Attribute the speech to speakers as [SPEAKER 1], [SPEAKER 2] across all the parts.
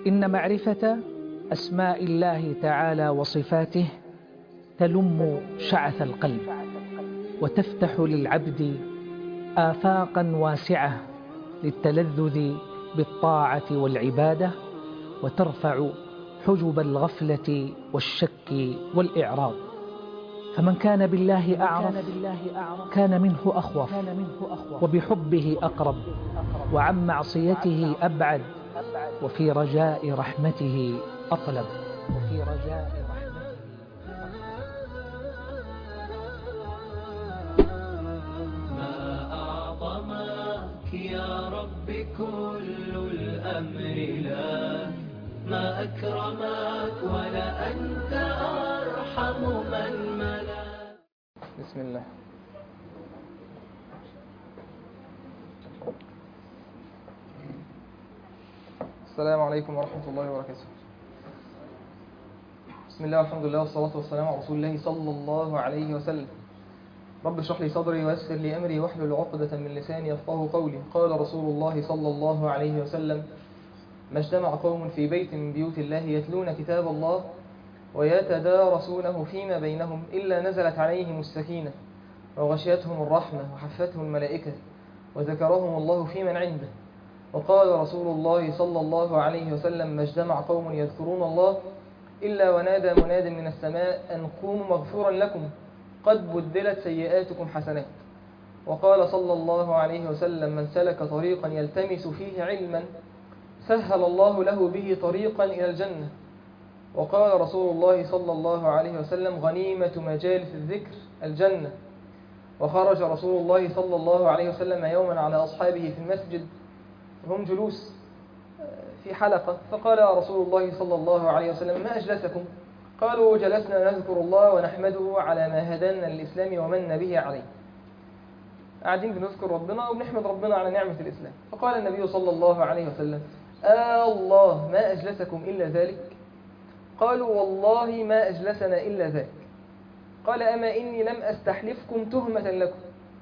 [SPEAKER 1] إن معرفة أسماء الله تعالى وصفاته تلم شعث القلب وتفتح للعبد آفاقا واسعة للتلذذ بالطاعة والعبادة وترفع حجب الغفلة والشك والإعراض فمن كان بالله أعرف كان منه أخوف وبحبه أقرب وعن معصيته أبعد وفي رجاء رحمته أطلب وفي رجاء رحمته
[SPEAKER 2] ما أعظمك يا رب كل الأمر لا ما أكرمك ولا أنت أرحم من ملا
[SPEAKER 3] بسم الله السلام عليكم ورحمة الله وبركاته بسم الله والحمد لله والصلاة والسلام على رسول الله صلى الله عليه وسلم رب اشرح لي صدري ويسر لي أمري واحلل عقدة من لساني يفقه قولي قال رسول الله صلى الله عليه وسلم ما اجتمع قوم في بيت من بيوت الله يتلون كتاب الله ويتدارسونه فيما بينهم إلا نزلت عليهم السكينة وغشيتهم الرحمة وحفتهم الملائكة وذكرهم الله في من عنده وقال رسول الله صلى الله عليه وسلم ما اجتمع قوم يذكرون الله إلا ونادى مناد من السماء أن قوموا مغفورا لكم قد بدلت سيئاتكم حسنات وقال صلى الله عليه وسلم من سلك طريقا يلتمس فيه علما سهل الله له به طريقا إلى الجنة وقال رسول الله صلى الله عليه وسلم غنيمة مجالس الذكر الجنة وخرج رسول الله صلى الله عليه وسلم يوما على أصحابه في المسجد هم جلوس في حلقة فقال رسول الله صلى الله عليه وسلم ما أجلسكم قالوا جلسنا نذكر الله ونحمده على ما هدانا للإسلام ومن به عليه قاعدين بنذكر ربنا وبنحمد ربنا على نعمة الإسلام فقال النبي صلى الله عليه وسلم آه الله ما أجلسكم إلا ذلك قالوا والله ما أجلسنا إلا ذاك قال أما إني لم أستحلفكم تهمة لكم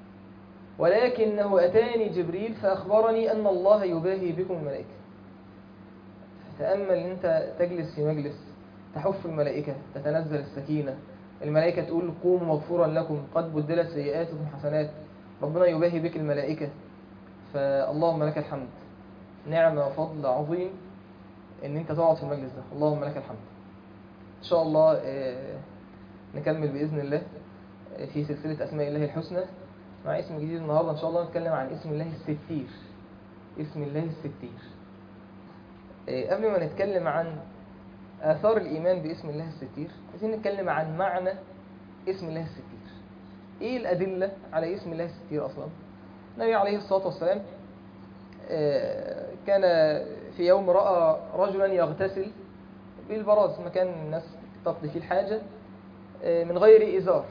[SPEAKER 3] ولكنه أتاني جبريل فأخبرني أن الله يباهي بكم الملائكة تأمل أن أنت تجلس في مجلس تحف الملائكة تتنزل السكينة الملائكة تقول قوموا مغفورا لكم قد بدلت سيئاتكم حسنات ربنا يباهي بك الملائكة فاللهم لك الحمد نعمة وفضل عظيم ان انت تقعد في المجلس ده اللهم لك الحمد ان شاء الله نكمل باذن الله في سلسله اسماء الله الحسنى مع اسم جديد النهارده ان شاء الله نتكلم عن اسم الله الستير اسم الله الستير قبل ما نتكلم عن اثار الايمان باسم الله الستير عايزين نتكلم عن معنى اسم الله الستير ايه الادله على اسم الله الستير اصلا النبي عليه الصلاه والسلام كان في يوم رأى رجلا يغتسل بالبراز مكان الناس تقضي فيه الحاجة من غير إزار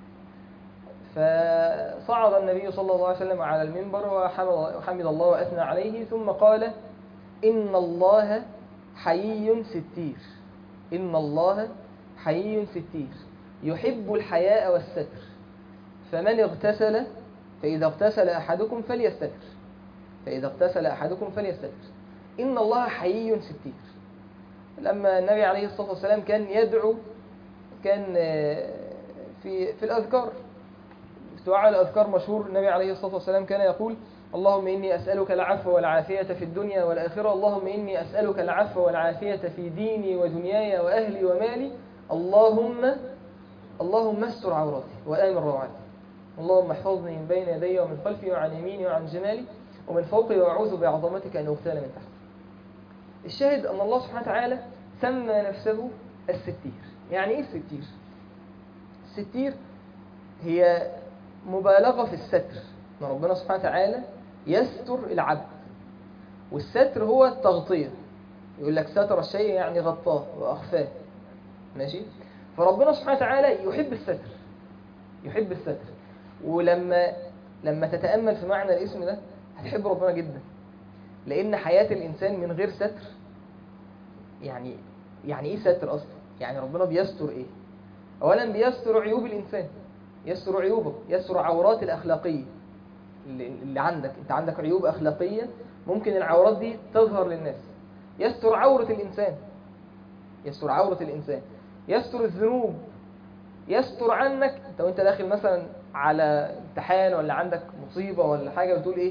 [SPEAKER 3] فصعد النبي صلى الله عليه وسلم على المنبر وحمد الله وأثنى عليه ثم قال إن الله حيي ستير إن الله حيي ستير يحب الحياء والستر فمن اغتسل فإذا اغتسل أحدكم فليستتر فإذا اغتسل أحدكم فليستتر إن الله حيي ستير لما النبي عليه الصلاة والسلام كان يدعو كان في في الأذكار دعاء الأذكار مشهور النبي عليه الصلاة والسلام كان يقول اللهم إني أسألك العفو والعافية في الدنيا والآخرة اللهم إني أسألك العفو والعافية في ديني ودنياي وأهلي ومالي اللهم اللهم استر عوراتي وآمن روعاتي اللهم احفظني من بين يدي ومن خلفي وعن يميني وعن شمالي ومن فوقي وأعوذ بعظمتك أن أغتال من تحت الشاهد أن الله سبحانه وتعالى سمى نفسه الستير يعني إيه الستير؟ الستير هي مبالغة في الستر أن ربنا سبحانه وتعالى يستر العبد والستر هو التغطية يقول لك ستر الشيء يعني غطاه وأخفاه ماشي فربنا سبحانه وتعالى يحب الستر يحب الستر ولما لما تتأمل في معنى الاسم ده هتحب ربنا جدا لأن حياة الإنسان من غير ستر يعني يعني إيه ستر أصلا؟ يعني ربنا بيستر إيه؟ أولا بيستر عيوب الإنسان يستر عيوبه يستر عورات الأخلاقية اللي اللي عندك أنت عندك عيوب أخلاقية ممكن العورات دي تظهر للناس يستر عورة الإنسان يستر عورة الإنسان يستر الذنوب يستر عنك انت وانت داخل مثلا على امتحان ولا عندك مصيبة ولا حاجة بتقول ايه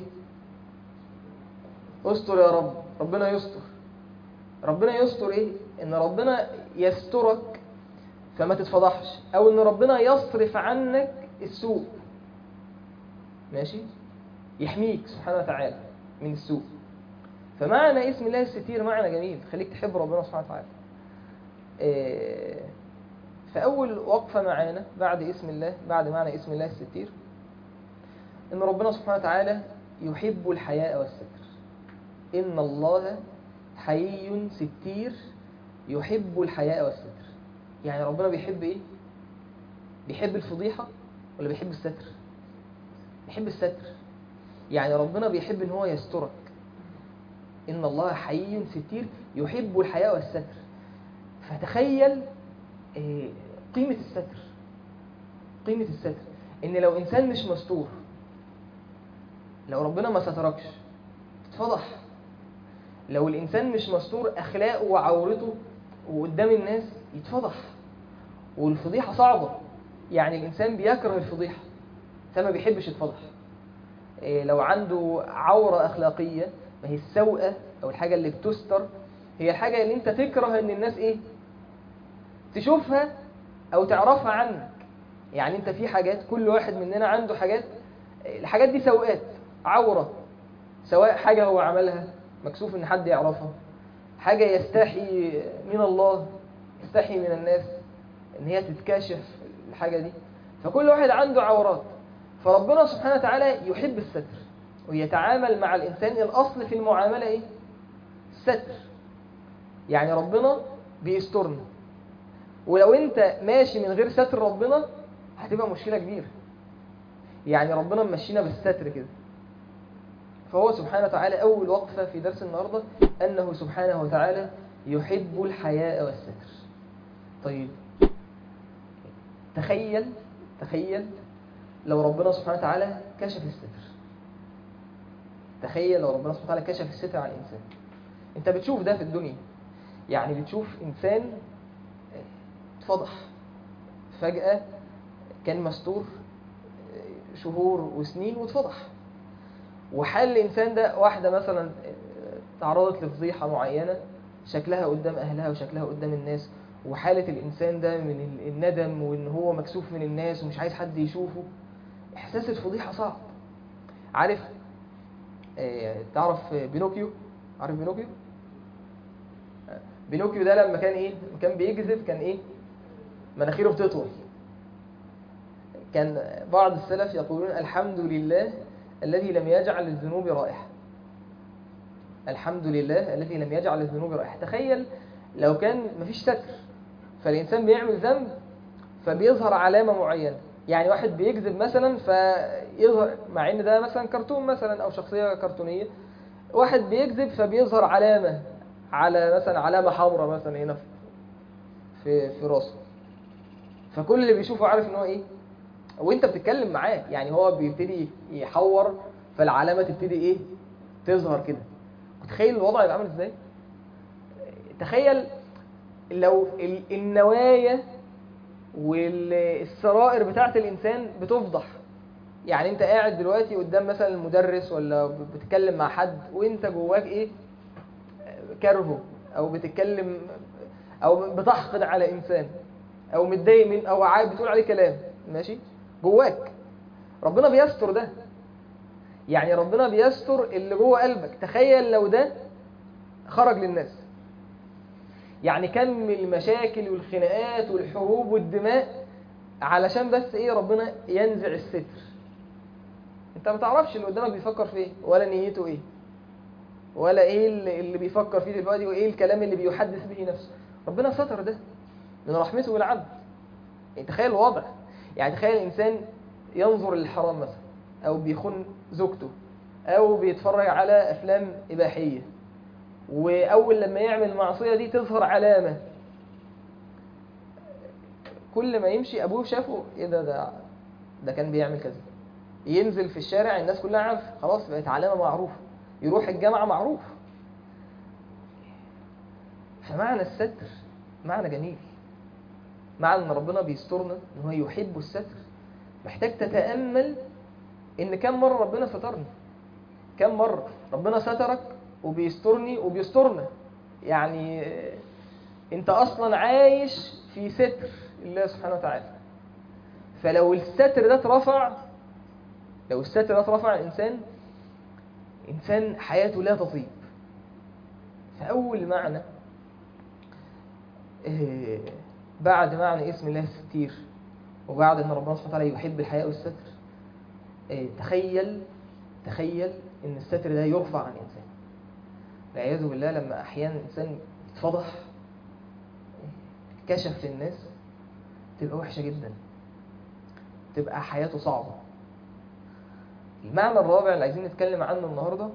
[SPEAKER 3] استر يا رب ربنا يستر ربنا يستر ايه ان ربنا يسترك فما تتفضحش او ان ربنا يصرف عنك السوء ماشي يحميك سبحانه وتعالى من السوء فمعنى اسم الله الستير معنى جميل خليك تحب ربنا سبحانه وتعالى إيه فأول وقفة معانا بعد اسم الله بعد معنى اسم الله الستير إن ربنا سبحانه وتعالى يحب الحياء والستر إن الله حيي ستير يحب الحياء والستر يعني ربنا بيحب إيه؟ بيحب الفضيحة ولا بيحب الستر؟ بيحب الستر يعني ربنا بيحب إن هو يسترك إن الله حيي ستير يحب الحياء والستر فتخيل إيه، قيمة الستر قيمة الستر إن لو إنسان مش مستور لو ربنا ما ستركش تتفضح لو الإنسان مش مستور أخلاقه وعورته وقدام الناس يتفضح والفضيحة صعبة يعني الإنسان بيكره الفضيحة الإنسان ما بيحبش يتفضح إيه، لو عنده عورة أخلاقية ما هي السوءة أو الحاجة اللي بتستر هي الحاجة اللي أنت تكره إن الناس إيه تشوفها او تعرفها عنك يعني انت في حاجات كل واحد مننا عنده حاجات الحاجات دي سوءات عورة سواء حاجة هو عملها مكسوف ان حد يعرفها حاجة يستحي من الله يستحي من الناس ان هي تتكاشف الحاجة دي فكل واحد عنده عورات فربنا سبحانه وتعالى يحب الستر ويتعامل مع الإنسان الأصل في المعاملة إيه؟ الستر يعني ربنا بيسترنا ولو انت ماشي من غير ستر ربنا هتبقى مشكلة كبيرة يعني ربنا ممشينا بالستر كده فهو سبحانه وتعالى أول وقفة في درس النهاردة أنه سبحانه وتعالى يحب الحياء والستر طيب تخيل تخيل لو ربنا سبحانه وتعالى كشف الستر تخيل لو ربنا سبحانه وتعالى كشف الستر عن الإنسان انت بتشوف ده في الدنيا يعني بتشوف إنسان اتفضح فجأة كان مستور شهور وسنين واتفضح وحال الإنسان ده واحدة مثلا تعرضت لفضيحة معينة شكلها قدام أهلها وشكلها قدام الناس وحالة الإنسان ده من الندم وإن هو مكسوف من الناس ومش عايز حد يشوفه إحساس الفضيحة صعب عارف آه، تعرف بينوكيو عارف بينوكيو آه، بينوكيو ده لما كان ايه كان بيكذب كان ايه مناخيره بتطول كان بعض السلف يقولون الحمد لله الذي لم يجعل للذنوب رائحة الحمد لله الذي لم يجعل للذنوب رائحة تخيل لو كان مفيش ستر فالإنسان بيعمل ذنب فبيظهر علامة معينة يعني واحد بيكذب مثلا فيظهر مع ان ده مثلا كرتون مثلا او شخصية كرتونية واحد بيكذب فبيظهر علامة على مثلا علامة حمراء مثلا هنا في في راسه فكل اللي بيشوفه عارف ان هو ايه وانت بتتكلم معاه يعني هو بيبتدي يحور فالعلامة تبتدي ايه تظهر كده متخيل الوضع يبقى عامل ازاي تخيل لو ال- النوايا والسرائر بتاعت الإنسان بتفضح يعني انت قاعد دلوقتي قدام مثلا المدرس ولا بتتكلم مع حد وانت جواك ايه كرهه او بتتكلم او بتحقد على انسان او متضايق من او عايز بتقول عليه كلام ماشي جواك ربنا بيستر ده يعني ربنا بيستر اللي جوه قلبك تخيل لو ده خرج للناس يعني كم المشاكل والخناقات والحروب والدماء علشان بس ايه ربنا ينزع الستر انت ما تعرفش اللي قدامك بيفكر في ايه ولا نيته ايه ولا ايه اللي اللي بيفكر فيه دلوقتي وايه الكلام اللي بيحدث به نفسه ربنا ستر ده من رحمته بالعبد يعني تخيل الوضع يعني تخيل الانسان ينظر للحرام مثلا او بيخون زوجته او بيتفرج على افلام اباحيه واول لما يعمل المعصيه دي تظهر علامه كل ما يمشي ابوه شافه ايه ده ده ده كان بيعمل كذا ينزل في الشارع الناس كلها عارفه خلاص بقت علامه معروفه يروح الجامعه معروف فمعنى الستر معنى جميل معنى ان ربنا بيسترنا ان هو يحب الستر محتاج تتامل ان كم مره ربنا سترني كم مره ربنا سترك وبيسترني وبيسترنا يعني آه، انت اصلا عايش في ستر الله سبحانه وتعالى فلو الستر ده اترفع لو الستر ده اترفع الانسان انسان حياته لا تطيب فاول معنى آه، بعد معنى اسم الله الستير وبعد ان ربنا سبحانه وتعالى يحب الحياء والستر آه، تخيل تخيل ان الستر ده يرفع عن الانسان والعياذ بالله لما احيانا الانسان يتفضح كشف للناس تبقى وحشه جدا تبقى حياته صعبه المعنى الرابع اللي عايزين نتكلم عنه النهارده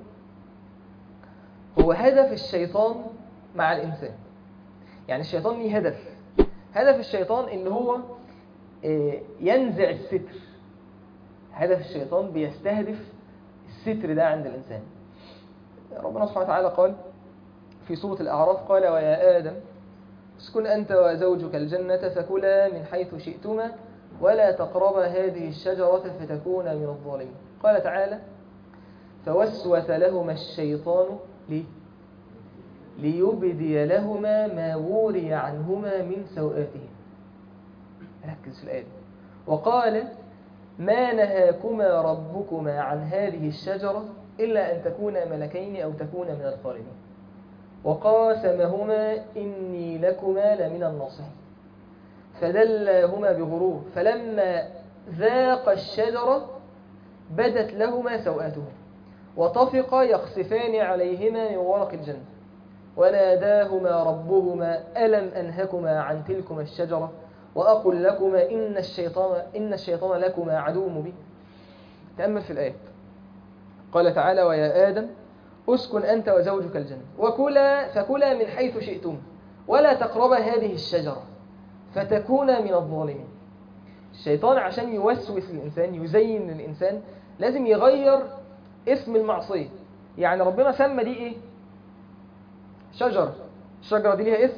[SPEAKER 3] هو هدف الشيطان مع الانسان يعني الشيطان ليه هدف هدف الشيطان ان هو آه، ينزع الستر هدف الشيطان بيستهدف الستر ده عند الانسان ربنا سبحانه وتعالى قال في سورة الأعراف قال ويا آدم اسكن أنت وزوجك الجنة فكلا من حيث شئتما ولا تقربا هذه الشجرة فتكونا من الظالمين قال تعالى فوسوس لهما الشيطان ليه؟ ليبدي لهما ما وري عنهما من سوآتهما ركز في الآية وقال ما نهاكما ربكما عن هذه الشجرة إلا أن تكونا ملكين أو تكونا من الخالدين وقاسمهما إني لكما لمن الناصحين فدلاهما بغرور فلما ذاق الشجرة بدت لهما سوآتهما وطفقا يخصفان عليهما من ورق الجنة وناداهما ربهما ألم أنهكما عن تلكما الشجرة وأقل لكما إن الشيطان, إن الشيطان لكما عدو مبين تأمل في الآيات قال تعالى ويا آدم اسكن أنت وزوجك الجنة وكلا فكلا من حيث شئتم ولا تقربا هذه الشجرة فتكونا من الظالمين الشيطان عشان يوسوس الإنسان يزين للإنسان لازم يغير اسم المعصية يعني ربنا سمى دي إيه شجرة الشجرة دي ليها اسم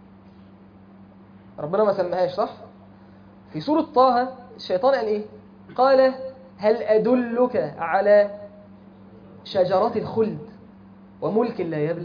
[SPEAKER 3] ربنا ما سماهاش صح في سورة طه الشيطان قال إيه قال هل أدلك على شجرة الخلد وملك لا يبلى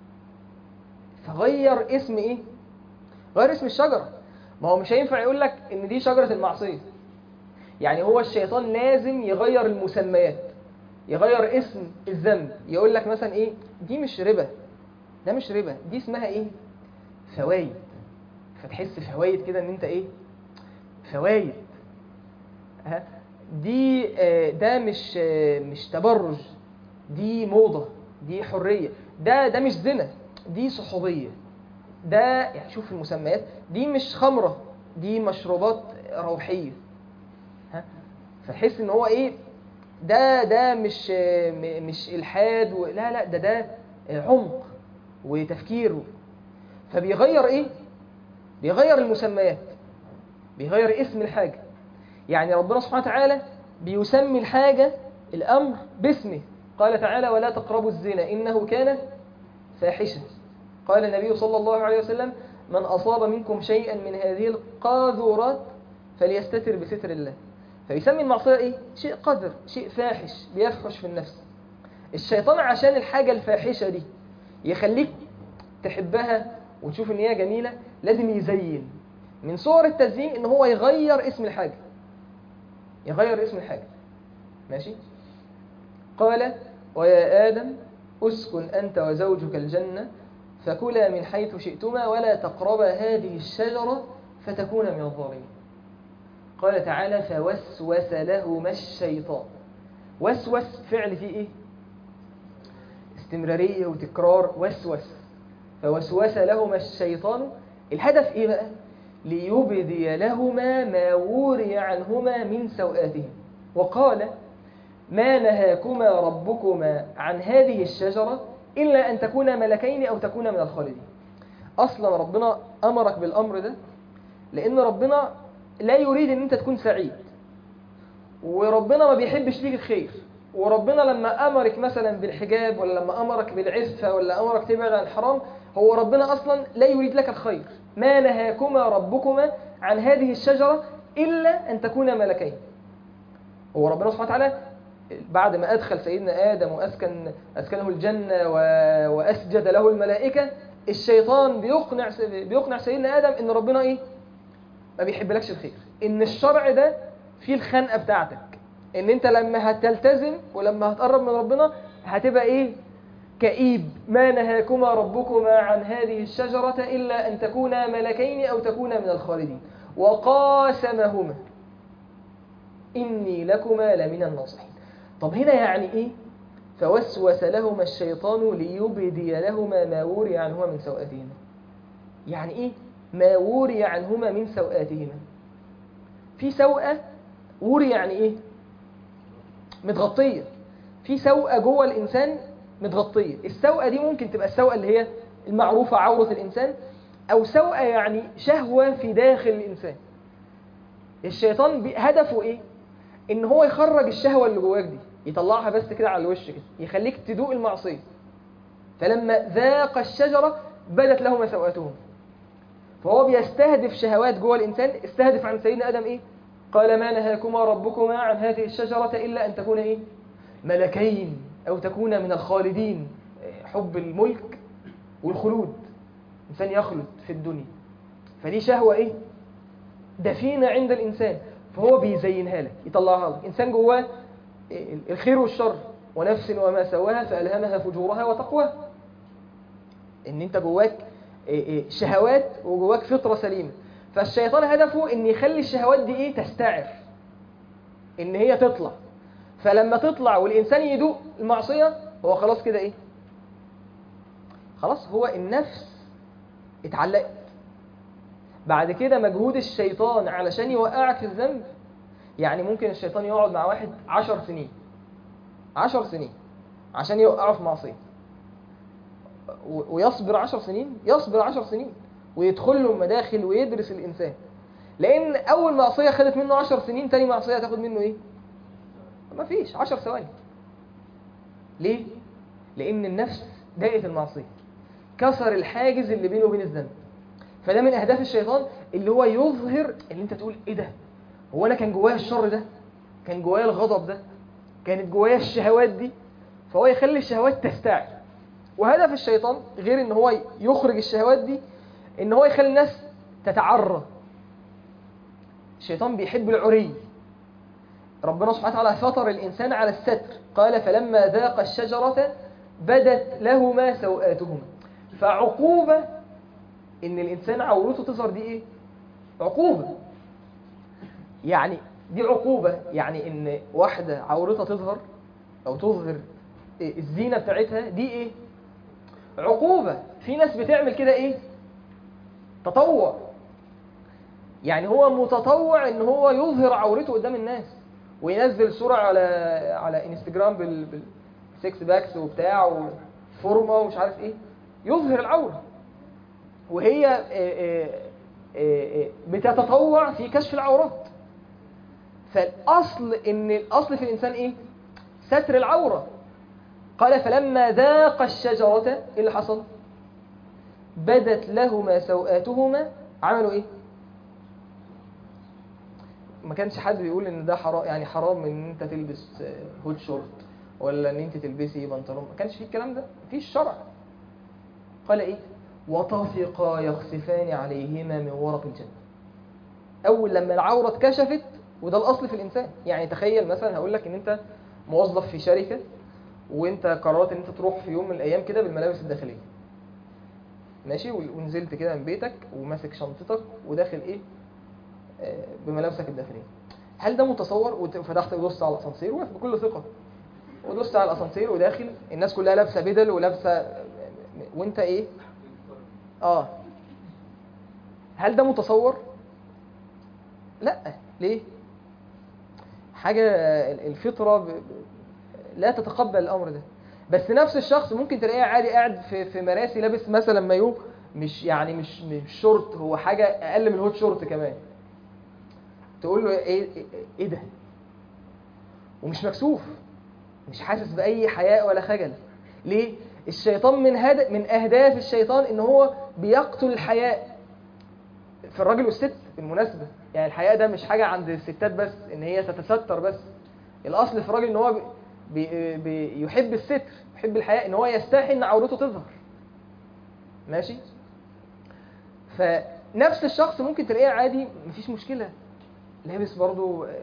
[SPEAKER 3] فغير اسم ايه غير اسم الشجرة ما هو مش هينفع يقول لك ان دي شجرة المعصية يعني هو الشيطان لازم يغير المسميات يغير اسم الذنب يقول لك مثلا ايه دي مش ربا ده مش ربا دي اسمها ايه فوايد فتحس فوايد كده ان انت ايه فوايد ها دي آه، ده مش آه، مش تبرج دي موضة دي حرية ده ده مش زنا دي صحوبية ده يعني شوف المسميات دي مش خمرة دي مشروبات روحية ها فتحس ان هو ايه ده ده مش م- مش الحاد و... لا لا ده ده عمق وتفكير فبيغير ايه بيغير المسميات بيغير اسم الحاجة يعني ربنا سبحانه وتعالى بيسمي الحاجة الأمر باسمه قال تعالى ولا تقربوا الزنا إنه كان فاحشة قال النبي صلى الله عليه وسلم من أصاب منكم شيئا من هذه القاذورات فليستتر بستر الله فيسمي المعصية إيه؟ شيء قذر شيء فاحش بيفحش في النفس الشيطان عشان الحاجة الفاحشة دي يخليك تحبها وتشوف ان هي جميلة لازم يزين من صور التزيين ان هو يغير اسم الحاجة يغير اسم الحاجة ماشي قال ويا آدم اسكن أنت وزوجك الجنة فكلا من حيث شئتما ولا تقربا هذه الشجرة فتكونا من الظالمين قال تعالى فوسوس لهما الشيطان وسوس فعل فيه ايه استمرارية وتكرار وسوس فوسوس لهما الشيطان الهدف ايه بقى ليبدي لهما ما وري عنهما من سوآتهم وقال ما نهاكما ربكما عن هذه الشجرة إلا أن تكونا ملكين أو تكونا من الخالدين أصلا ربنا أمرك بالأمر ده لأن ربنا لا يريد أن أنت تكون سعيد وربنا ما بيحبش ليك الخير وربنا لما امرك مثلا بالحجاب ولا لما امرك بالعفه ولا امرك تبعد عن الحرام هو ربنا اصلا لا يريد لك الخير ما نهاكما ربكما عن هذه الشجره الا ان تكونا ملكين هو ربنا سبحانه وتعالى بعد ما ادخل سيدنا ادم واسكن اسكنه الجنه و... واسجد له الملائكه الشيطان بيقنع بيقنع سيدنا ادم ان ربنا ايه ما بيحبلكش الخير ان الشرع ده فيه الخنقه بتاعتك ان انت لما هتلتزم ولما هتقرب من ربنا هتبقى ايه كئيب ما نهاكما ربكما عن هذه الشجرة إلا أن تكونا ملكين أو تكونا من الخالدين وقاسمهما إني لكما لمن الناصحين طب هنا يعني إيه فوسوس لهما الشيطان ليبدي لهما ما وري عنهما من سوآتهما يعني إيه ما وري عنهما من سوآتهما في سوءة وري يعني إيه متغطية في سوءة جوه الإنسان متغطية السوءة دي ممكن تبقى السوءة اللي هي المعروفة عورة الإنسان أو سوءة يعني شهوة في داخل الإنسان الشيطان بي- هدفه إيه؟ إن هو يخرج الشهوة اللي جواك دي يطلعها بس كده على الوش كده يخليك تدوق المعصية فلما ذاق الشجرة بدت لهما سوءاتهما فهو بيستهدف شهوات جوه الإنسان استهدف عن سيدنا آدم إيه؟ قال ما نهاكما ربكما عن هذه الشجرة إلا أن تكون إيه؟ ملكين أو تكون من الخالدين حب الملك والخلود إنسان يخلد في الدنيا فدي شهوة إيه؟ دفينة عند الإنسان فهو بيزينها لك يطلعها لك إنسان جواه الخير والشر ونفس وما سواها فألهمها فجورها وتقواها إن أنت جواك شهوات وجواك فطرة سليمة فالشيطان هدفه إن يخلي الشهوات دي إيه تستعر إن هي تطلع فلما تطلع والإنسان يدوق المعصية هو خلاص كده إيه خلاص هو النفس اتعلقت بعد كده مجهود الشيطان علشان يوقعك في الذنب يعني ممكن الشيطان يقعد مع واحد عشر سنين عشر سنين عشان يوقعه في معصية و- ويصبر عشر سنين يصبر عشر سنين ويدخل له المداخل ويدرس الإنسان لأن أول معصية خدت منه عشر سنين تاني معصية هتاخد منه إيه؟ ما فيش عشر ثواني ليه؟ لأن النفس ضاقت المعصية كسر الحاجز اللي بينه وبين الذنب فده من أهداف الشيطان اللي هو يظهر اللي أنت تقول إيه ده؟ هو أنا كان جوايا الشر ده؟ كان جوايا الغضب ده؟ كانت جوايا الشهوات دي؟ فهو يخلي الشهوات تستعر وهدف الشيطان غير ان هو يخرج الشهوات دي ان هو يخلي الناس تتعرى الشيطان بيحب العري ربنا سبحانه وتعالى فطر الإنسان على الستر قال فلما ذاق الشجرة بدت لهما سوآتهما فعقوبة إن الإنسان عورته تظهر دي إيه؟ عقوبة يعني دي عقوبة يعني إن واحدة عورتها تظهر أو تظهر إيه الزينة بتاعتها دي إيه؟ عقوبة في ناس بتعمل كده إيه؟ تطوع يعني هو متطوع ان هو يظهر عورته قدام الناس وينزل صورة على على انستجرام بال بالسكس باكس وبتاع وفورمه ومش عارف ايه يظهر العورة وهي آه، آه، آه، آه، بتتطوع في كشف العورات فالاصل ان الاصل في الانسان ايه ستر العورة قال فلما ذاق الشجرة ايه اللي حصل بدت لهما سوآتهما عملوا ايه ما كانش حد بيقول ان ده حرام يعني حرام ان انت تلبس آه، هوت شورت ولا ان انت تلبسي بنطلون ما كانش فيه الكلام ده مفيش شرع قال ايه وطفقا يخسفان عليهما من ورق الجنة اول لما العورة اتكشفت وده الاصل في الانسان يعني تخيل مثلا هقول لك ان انت موظف في شركة وانت قررت ان انت تروح في يوم من الايام كده بالملابس الداخلية ماشي ونزلت كده من بيتك وماسك شنطتك وداخل ايه آه، بملابسك الداخليه هل ده متصور وت- وفتحت ودوست على الاسانسير واقف بكل ثقه ودوست على الاسانسير وداخل الناس كلها لابسه بدل ولابسه وانت ايه اه هل ده متصور لا ليه حاجه الفطره ب... ب- لا تتقبل الامر ده بس نفس الشخص ممكن تلاقيه عادي قاعد في في مراسي لابس مثلا مايو مش يعني مش مش شورت هو حاجه اقل من الهوت شورت كمان تقول له ايه ايه, إيه ده ومش مكسوف مش حاسس باي حياء ولا خجل ليه الشيطان من هدف من اهداف الشيطان ان هو بيقتل الحياء في الراجل والست بالمناسبه يعني الحياء ده مش حاجه عند الستات بس ان هي تتستر بس الاصل في الراجل ان هو بي بي يحب الستر يحب الحياء ان هو يستحي ان عورته تظهر ماشي فنفس الشخص ممكن تلاقيه عادي مفيش مشكله لابس برضو آه،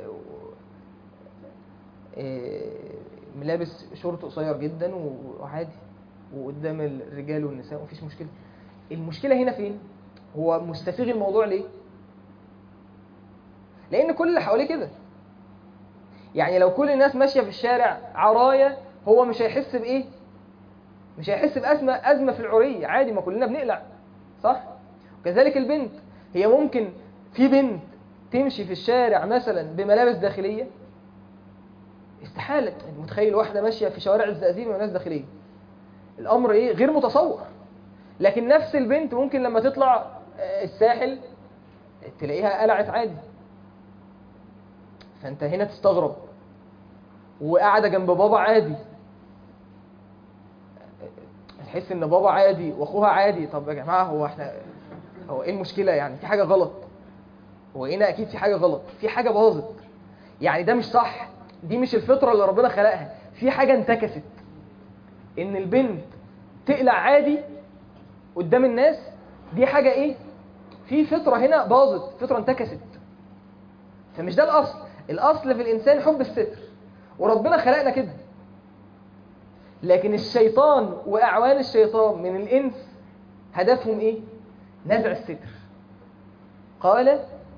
[SPEAKER 3] آه، ملابس شورت قصير جدا وعادي وقدام الرجال والنساء مفيش مشكله المشكله هنا فين هو مستسيغ الموضوع ليه لان كل اللي حواليه كده يعني لو كل الناس ماشيه في الشارع عرايه هو مش هيحس بايه مش هيحس بازمه ازمه في العري عادي ما كلنا بنقلع صح وكذلك البنت هي ممكن في بنت تمشي في الشارع مثلا بملابس داخليه استحاله انت متخيل واحده ماشيه في شوارع الزقازيق بملابس داخليه الامر ايه غير متصور لكن نفس البنت ممكن لما تطلع آه، الساحل تلاقيها قلعت عادي فانت هنا تستغرب وقاعده جنب بابا عادي تحس ان بابا عادي واخوها عادي طب يا جماعه هو احنا هو ايه المشكله يعني في حاجه غلط هو هنا اكيد في حاجه غلط في حاجه باظت يعني ده مش صح دي مش الفطره اللي ربنا خلقها في حاجه انتكست ان البنت تقلع عادي قدام الناس دي حاجه ايه في فطره هنا باظت فطره انتكست فمش ده الاصل الاصل في الانسان حب الستر وربنا خلقنا كده لكن الشيطان واعوان الشيطان من الانس هدفهم ايه نزع الستر قال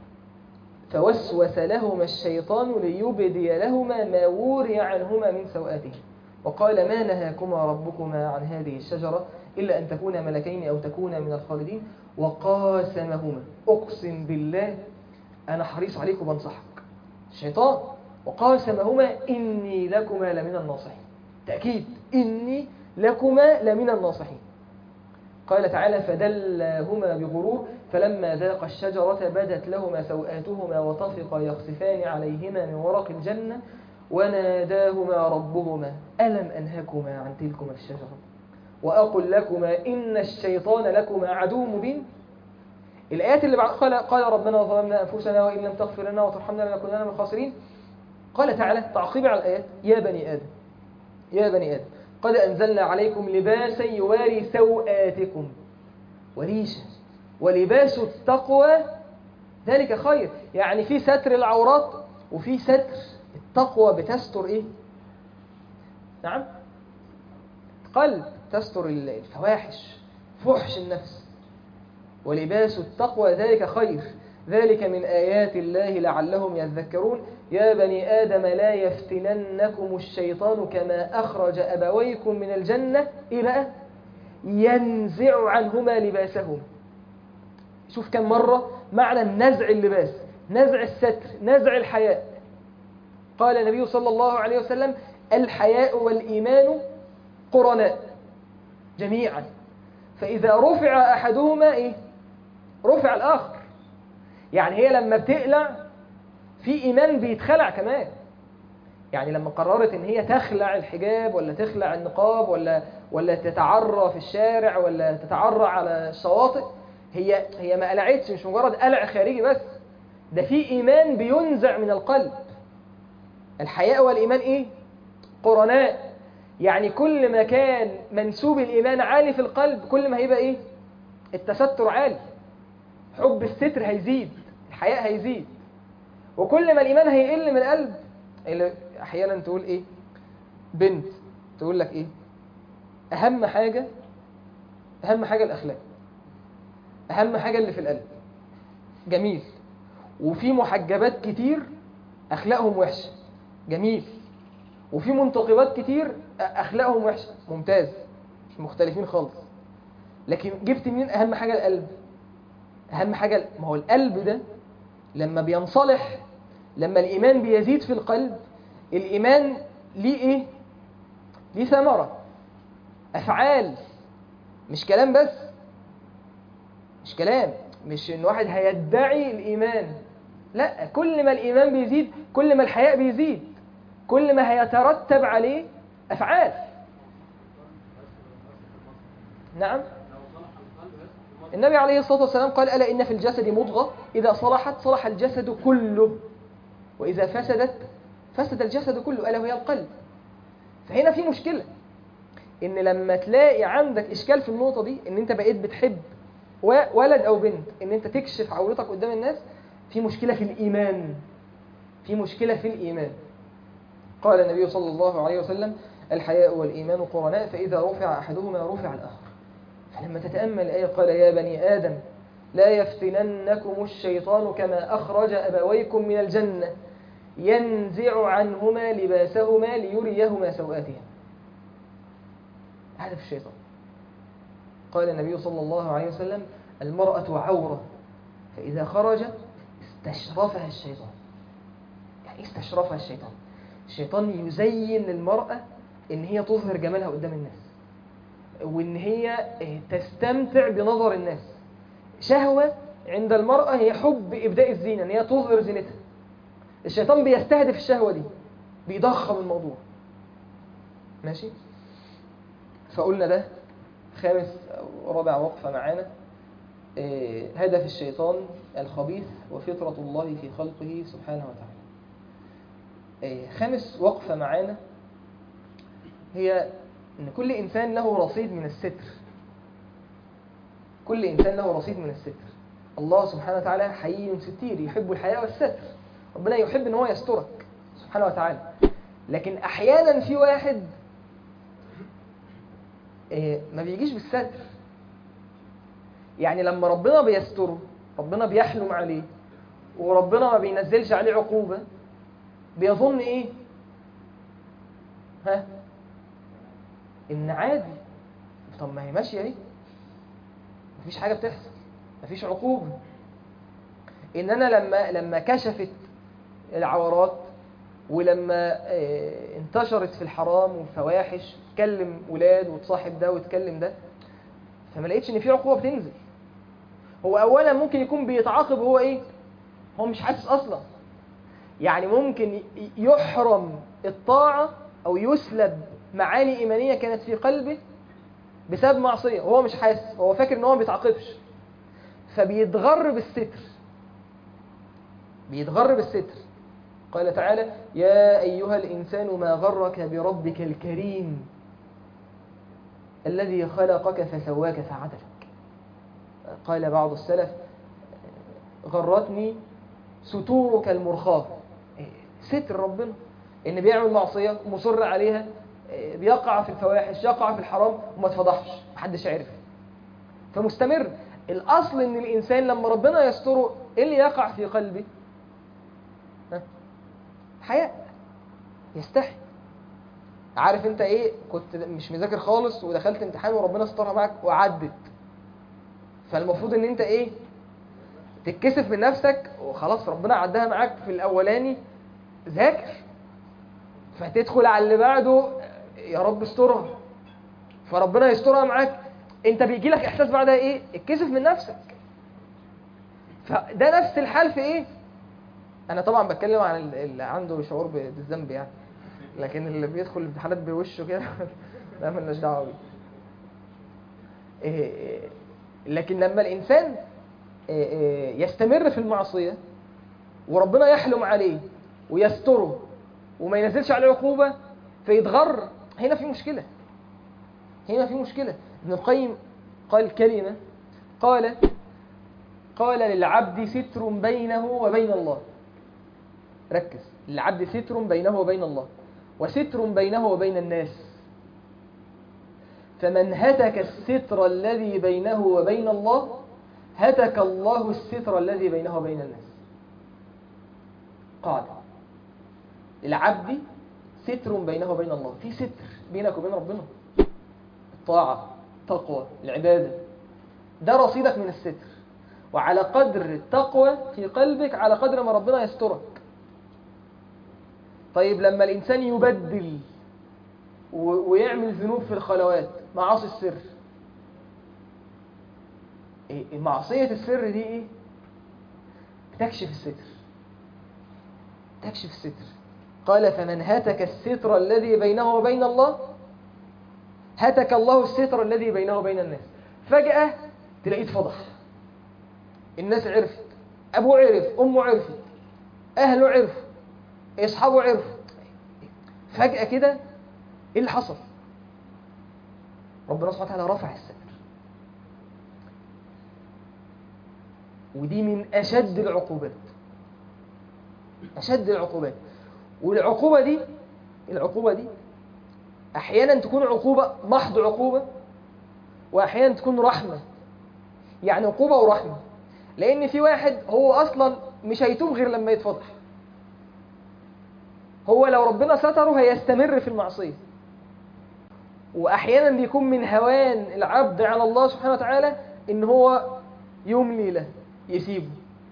[SPEAKER 3] فوسوس لهما الشيطان ليبدي لهما ما وري عنهما من سوآتهما وقال ما نهاكما ربكما عن هذه الشجرة إلا أن تكونا ملكين أو تكونا من الخالدين وقاسمهما أقسم بالله أنا حريص عليك وبنصحك الشيطان وقاسمهما إني لكما لمن الناصحين تأكيد إني لكما لمن الناصحين قال تعالى فدلاهما بغرور فلما ذاق الشجرة بدت لهما سوآتهما وطفقا يخصفان عليهما من ورق الجنة وناداهما ربهما ألم أنهكما عن تلكما الشجرة وأقل لكما إن الشيطان لكما عدو مبين الآيات اللي بعد قال قال ربنا ظلمنا أنفسنا وإن لم تغفر لنا وترحمنا لنكونن من الخاسرين قال تعالى تعقيب على الآيات يا بني آدم يا بني آدم قد أنزلنا عليكم لباسا يواري سوآتكم وريشا ولباس التقوى ذلك خير يعني في ستر العورات وفي ستر التقوى بتستر ايه نعم قلب تستر الفواحش فحش النفس ولباس التقوى ذلك خير ذلك من آيات الله لعلهم يذكرون يا بني آدم لا يفتننكم الشيطان كما أخرج أبويكم من الجنة إلى ينزع عنهما لباسهم شوف كم مرة معنى نزع اللباس نزع الستر نزع الحياء قال النبي صلى الله عليه وسلم الحياء والإيمان قرناء جميعا فإذا رفع أحدهما إيه؟ رفع الآخر يعني هي لما بتقلع في إيمان بيتخلع كمان يعني لما قررت ان هي تخلع الحجاب ولا تخلع النقاب ولا ولا تتعرى في الشارع ولا تتعرى على الشواطئ هي هي ما قلعتش مش مجرد قلع خارجي بس ده في ايمان بينزع من القلب الحياء والايمان ايه قرناء يعني كل ما كان منسوب الايمان عالي في القلب كل ما هيبقى ايه التستر عالي حب الستر هيزيد الحياء هيزيد وكل ما الايمان هيقل من القلب اللي احيانا تقول ايه بنت تقول لك ايه اهم حاجه اهم حاجه الاخلاق اهم حاجه اللي في القلب جميل وفي محجبات كتير اخلاقهم وحشه جميل وفي منتقبات كتير اخلاقهم وحشه ممتاز مش مختلفين خالص لكن جبت منين اهم حاجه القلب اهم حاجه ما هو القلب ده لما بينصلح لما الايمان بيزيد في القلب الايمان ليه ايه ليه ثمره افعال مش كلام بس مش كلام مش ان واحد هيدعي الايمان لا كل ما الايمان بيزيد كل ما الحياء بيزيد كل ما هيترتب عليه أفعال نعم النبي عليه الصلاة والسلام قال ألا إن في الجسد مضغة إذا صلحت صلح الجسد كله وإذا فسدت فسد الجسد كله ألا وهي القلب فهنا في مشكلة إن لما تلاقي عندك إشكال في النقطة دي إن أنت بقيت بتحب و- ولد أو بنت إن أنت تكشف عورتك قدام الناس في مشكلة في الإيمان في مشكلة في الإيمان قال النبي صلى الله عليه وسلم الحياء والإيمان قرناء فإذا رفع أحدهما رفع الآخر فلما تتأمل الآية قال يا بني آدم لا يفتننكم الشيطان كما أخرج أبويكم من الجنة ينزع عنهما لباسهما ليريهما سوآتهما هدف الشيطان قال النبي صلى الله عليه وسلم المرأة عورة فإذا خرج استشرفها الشيطان يعني إيه استشرفها الشيطان الشيطان يزين للمرأة إن هي تظهر جمالها قدام الناس وإن هي تستمتع بنظر الناس شهوة عند المرأة هي حب إبداء الزينة إن هي تظهر زينتها الشيطان بيستهدف الشهوة دي بيضخم الموضوع ماشي فقلنا ده خامس أو رابع وقفة معانا إيه، هدف الشيطان الخبيث وفطرة الله في خلقه سبحانه وتعالى إيه، خامس وقفة معانا هي أن كل إنسان له رصيد من الستر كل إنسان له رصيد من الستر الله سبحانه وتعالى حي ستير يحب الحياة والستر ربنا يحب أن هو يسترك سبحانه وتعالى لكن أحيانا في واحد إيه، ما بيجيش بالستر يعني لما ربنا بيستره ربنا بيحلم عليه وربنا ما بينزلش عليه عقوبة بيظن ايه ها ان عادي طب ما هي ماشية اهي مفيش حاجة بتحصل مفيش عقوبة ان انا لما لما كشفت العورات ولما آه، انتشرت في الحرام والفواحش تكلم ولاد وتصاحب ده وتكلم ده فما لقيتش ان في عقوبه بتنزل هو اولا ممكن يكون بيتعاقب هو ايه هو مش حاسس اصلا يعني ممكن ي- يحرم الطاعه او يسلب معاني ايمانيه كانت في قلبه بسبب معصيه وهو مش حاسس هو فاكر ان هو ما بيتعاقبش فبيتغر بالستر بيتغر بالستر قال تعالى يا أيها الإنسان ما غرك بربك الكريم الذي خلقك فسواك فعدلك قال بعض السلف غرتني ستورك المرخاة ستر ربنا إن بيعمل معصية ومصر عليها بيقع في الفواحش يقع في الحرام وما اتفضحش محدش عرف فمستمر الأصل إن الإنسان لما ربنا يستره إيه اللي يقع في قلبه ها؟ حياء يستحي عارف انت ايه كنت مش مذاكر خالص ودخلت امتحان وربنا استرها معاك وعدت فالمفروض ان انت ايه تتكسف من نفسك وخلاص ربنا عدها معاك في الاولاني ذاكر فتدخل على اللي بعده يا رب استرها فربنا يسترها معاك انت بيجي لك احساس بعدها ايه اتكسف من نفسك فده نفس الحال في ايه انا طبعا بتكلم عن ال- اللي عنده شعور ب- بالذنب يعني لكن اللي بيدخل الامتحانات بوشه كده ده ملناش دعوه بيه إيه إيه، لكن لما الانسان إيه إيه، يستمر في المعصيه وربنا يحلم عليه ويستره وما ينزلش عليه عقوبه فيتغر هنا في مشكله هنا في مشكله ابن القيم قال كلمه قال قال للعبد ستر بينه وبين الله ركز للعبد ستر بينه وبين الله وستر بينه وبين الناس فمن هتك الستر الذي بينه وبين الله هتك الله الستر الذي بينه وبين الناس قاعدة للعبد ستر بينه وبين الله في ستر بينك وبين ربنا الطاعة التقوى العبادة ده رصيدك من الستر وعلى قدر التقوى في قلبك على قدر ما ربنا يسترك طيب لما الإنسان يبدل و- ويعمل ذنوب في الخلوات معاصي السر إيه معصية السر دي ايه بتكشف الستر تكشف الستر قال فمن هتك الستر الذي بينه وبين الله هتك الله الستر الذي بينه وبين الناس فجأة تلاقيه اتفضح الناس عرفت أبوه عرف أمه عرفت أهله عرفوا أصحابه عرفوا فجأة كده إيه اللي حصل ربنا سبحانه وتعالى رفع الستر ودي من أشد العقوبات أشد العقوبات والعقوبة دي العقوبة دي أحيانا تكون عقوبة محض عقوبة وأحيانا تكون رحمة يعني عقوبة ورحمة لأن في واحد هو أصلا مش هيتوب غير لما يتفضح هو لو ربنا ستره هيستمر في المعصية وأحيانا بيكون من هوان العبد على الله سبحانه وتعالى إن هو يملي له يسيبه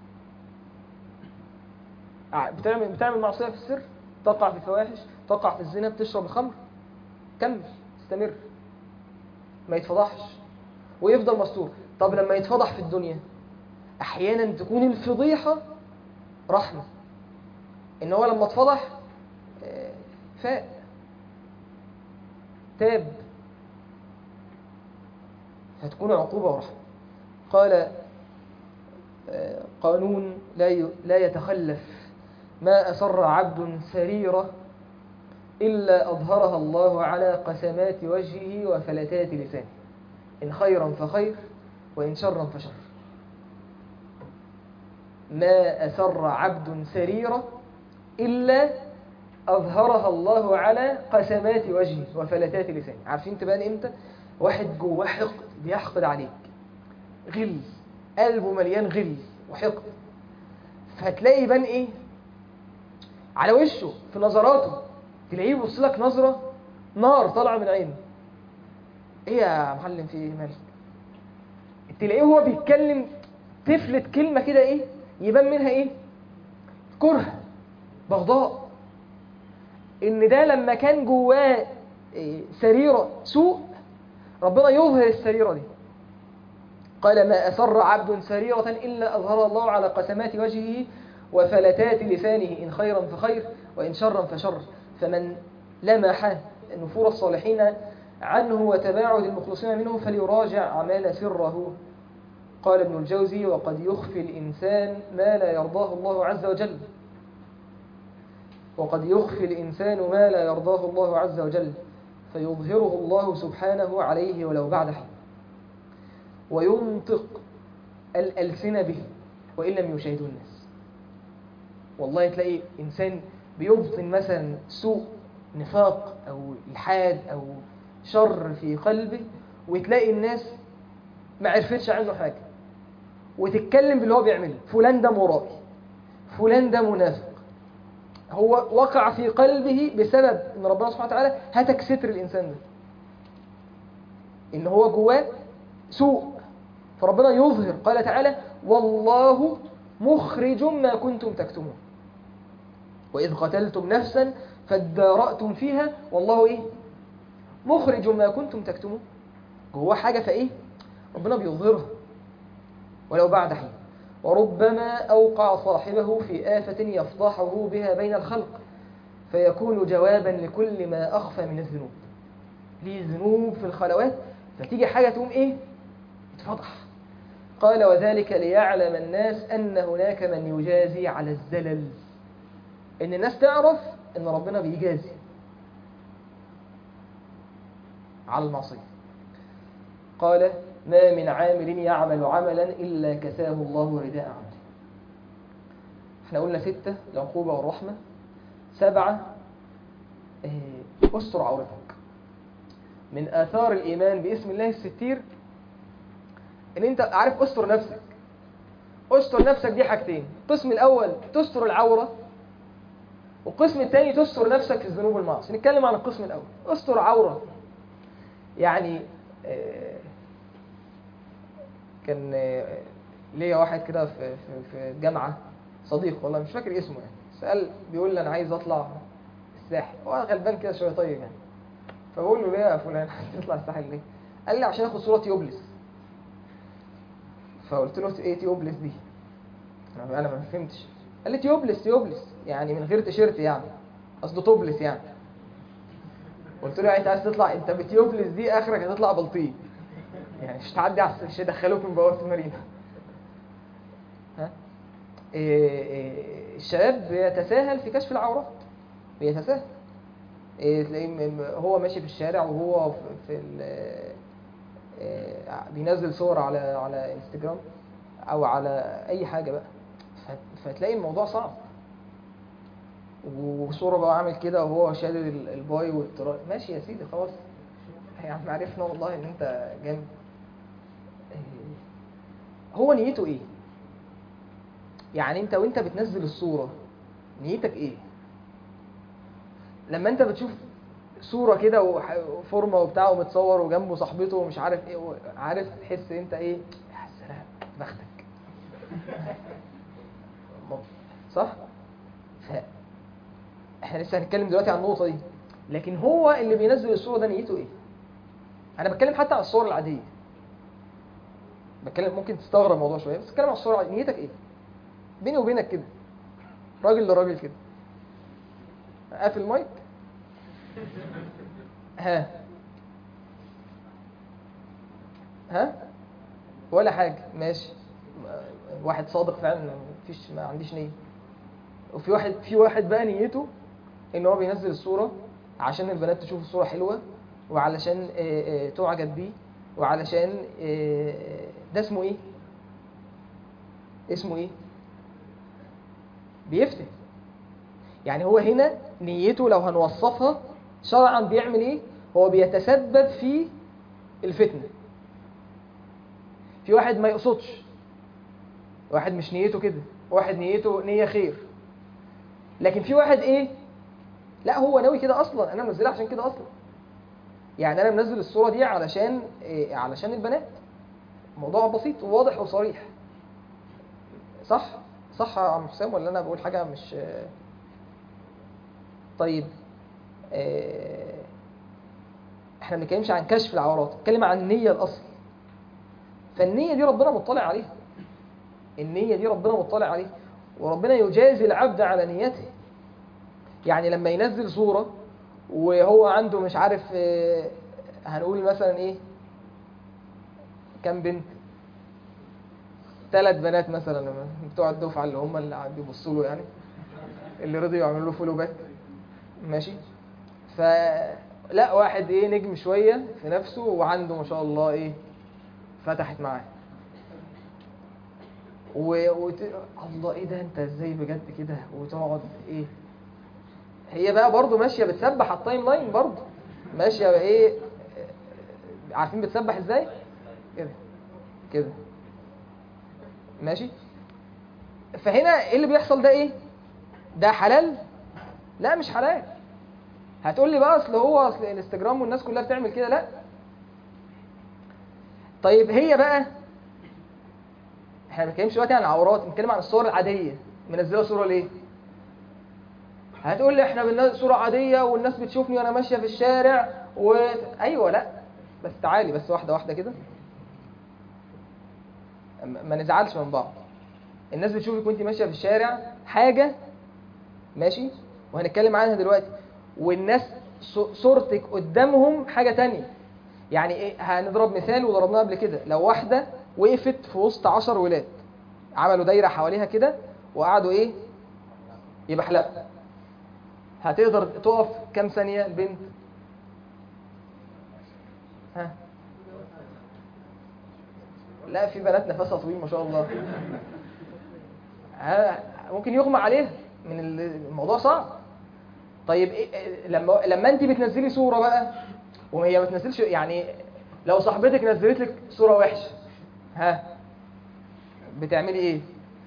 [SPEAKER 3] ع- بتعمل بتعمل معصية في السر تقع في الفواحش تقع في الزنا بتشرب الخمر كمل استمر ما يتفضحش ويفضل مستور طب لما يتفضح في الدنيا احيانا تكون الفضيحة رحمة ان هو لما اتفضح آه، فاق تاب فتكون عقوبة ورحمة قال آه، قانون لا ي- لا يتخلف ما أسر عبد سريرة إلا أظهرها الله على قسمات وجهه وفلتات لسانه إن خيرا فخير وإن شرا فشر ما أسر عبد سريرة إلا أظهرها الله على قسمات وجهه وفلتات لسانه عارفين تبان إمتى؟ واحد جواه حقد بيحقد عليك غل قلبه مليان غل وحقد فتلاقي يبان إيه؟ على وشه في نظراته تلاقيه يبص لك نظرة نار طالعة من عينه ايه يا معلم في ايه مالك تلاقيه هو بيتكلم تفلت كلمة كده ايه يبان منها ايه كره بغضاء ان ده لما كان جواه إيه، سريرة سوء ربنا يظهر السريرة دي قال ما أسر عبد سريرة إلا أظهر الله على قسمات وجهه وفلتات لسانه إن خيرا فخير وإن شرا فشر فمن لمح نفور الصالحين عنه وتباعد المخلصين منه فليراجع أعمال سره قال ابن الجوزي وقد يخفي الإنسان ما لا يرضاه الله عز وجل وقد يخفي الإنسان ما لا يرضاه الله عز وجل فيظهره الله سبحانه عليه ولو بعد حين وينطق الألسنة به وإن لم يشاهده الناس والله تلاقي إنسان بيبطن مثلا سوء نفاق أو إلحاد أو شر في قلبه وتلاقي الناس ما عرفتش عنه حاجة وتتكلم باللي هو بيعمله فلان ده مرائي فلان ده منافق هو وقع في قلبه بسبب ان ربنا سبحانه وتعالى هتك ستر الانسان ده ان هو جواه سوء فربنا يظهر قال تعالى والله مخرج ما كنتم تكتمون وإذ قتلتم نفسا فادارأتم فيها والله إيه مخرج ما كنتم تكتمون جواه حاجة فإيه ربنا بيظهرها ولو بعد حين وربما أوقع صاحبه في آفة يفضحه بها بين الخلق فيكون جوابا لكل ما أخفى من الذنوب ليه ذنوب في الخلوات فتيجي حاجة تقوم إيه اتفضح قال وذلك ليعلم الناس أن هناك من يجازي على الزلل إن الناس تعرف إن ربنا بيجازي على المعصية قال ما من عامل يعمل عملا إلا كساه الله رداء عمله احنا قلنا ستة العقوبة والرحمة سبعة اه، استر عورتك من آثار الإيمان باسم الله الستير ان انت عارف استر نفسك استر نفسك دي حاجتين القسم الاول تستر العورة والقسم الثاني تستر نفسك في الذنوب والمعاصي نتكلم عن القسم الاول استر عورة يعني آه، كان آه، ليا واحد كده في في في الجامعة صديق والله مش فاكر اسمه يعني سأل بيقول لي انا عايز اطلع الساحل هو غلبان كده شويه طيب يعني فبقول له ليه يا فلان عايز تطلع الساحل ليه؟ قال لي عشان اخد صورة يوبلس فقلت له ايه تيوبلس دي انا انا ما فهمتش قال لي تيوبلس تيوبلس يعني من غير تيشيرت يعني قصده توبلس يعني قلت له يعني انت عايز تطلع انت بتيوبلس دي اخرك هتطلع بلطيق يعني مش تعدي على مش هيدخلوك من بوابه المارينا ها إيه إيه الشباب بيتساهل في كشف العورات بيتساهل إيه تلاقيه م- م- هو ماشي في الشارع وهو في, في ال- إيه بينزل صور على على انستجرام او على اي حاجه بقى ف- فتلاقي الموضوع صعب وصوره بقى عامل كده وهو شادد ال- الباي والتراي ماشي يا سيدي خلاص يا عم عرفنا والله ان انت جامد إيه، هو نيته ايه يعني انت وانت بتنزل الصوره نيتك ايه لما انت بتشوف صوره كده وح- وفورمه وبتاع ومتصور وجنبه صاحبته ومش عارف ايه و- عارف تحس انت ايه يا سلام بختك صح ف... احنا لسه هنتكلم دلوقتي عن النقطه دي لكن هو اللي بينزل الصوره ده نيته ايه انا بتكلم حتى عن الصور العاديه بتكلم ممكن تستغرب الموضوع شويه بس بتكلم عن الصور العاديه نيتك ايه بيني وبينك كده راجل لراجل كده قافل المايك ها ها ولا حاجه ماشي واحد صادق فعلا ما فيش ما عنديش نيه وفي واحد في واحد بقى نيته ان هو بينزل الصوره عشان البنات تشوف الصوره حلوه وعلشان آه، آه، تعجب بيه وعلشان آه، ده اسمه ايه اسمه ايه بيفتن يعني هو هنا نيته لو هنوصفها شرعا بيعمل ايه هو بيتسبب في الفتنه في واحد ما يقصدش واحد مش نيته كده واحد نيته نية خير لكن في واحد ايه لا هو ناوي كده اصلا انا منزلها عشان كده اصلا يعني انا منزل الصورة دي علشان إيه علشان البنات موضوع بسيط وواضح وصريح صح صح يا عم حسام ولا انا بقول حاجة مش طيب إيه، احنا ما بنتكلمش عن كشف العورات بنتكلم عن النية الاصل فالنية دي ربنا مطلع عليها النية دي ربنا مطلع عليها وربنا يجازي العبد على نيته يعني لما ينزل صورة وهو عنده مش عارف آه، هنقول مثلا ايه كام بنت ثلاث بنات مثلا بتوع الدفعة اللي هم اللي قاعد بيبصوا له يعني اللي رضيوا يعملوا له فولو باك ماشي فلا واحد ايه نجم شوية في نفسه وعنده ما شاء الله ايه فتحت معاه و... وت... الله ايه ده انت ازاي بجد كده وتقعد ايه هي بقى برضو ماشيه بتسبح على التايم لاين برضو ماشيه ايه عارفين بتسبح ازاي كده كده ماشي فهنا ايه اللي بيحصل ده ايه ده حلال لا مش حلال هتقول لي بقى اصل هو اصل انستجرام والناس كلها بتعمل كده لا طيب هي بقى احنا ما بنتكلمش دلوقتي عن العورات بنتكلم عن الصور العاديه منزله صوره ليه هتقول لي احنا بننزل صوره عاديه والناس بتشوفني وانا ماشيه في الشارع و... ايوه لا بس تعالي بس واحده واحده كده ما ما نزعلش من بعض الناس بتشوفك وانت ماشيه في الشارع حاجه ماشي وهنتكلم عنها دلوقتي والناس ص- صورتك قدامهم حاجه تانية يعني ايه هنضرب مثال وضربناه قبل كده لو واحده وقفت في وسط عشر ولاد عملوا دايره حواليها كده وقعدوا ايه يبحلقوا هتقدر تقف كام ثانيه البنت ها لا في بنات نفسها طويل ما شاء الله ها ممكن يغمى عليها من ال- الموضوع صعب طيب إيه إيه- لما لما انت بتنزلي صوره بقى وهي ما بتنزلش يعني لو صاحبتك نزلت لك صوره وحشه ها بتعملي ايه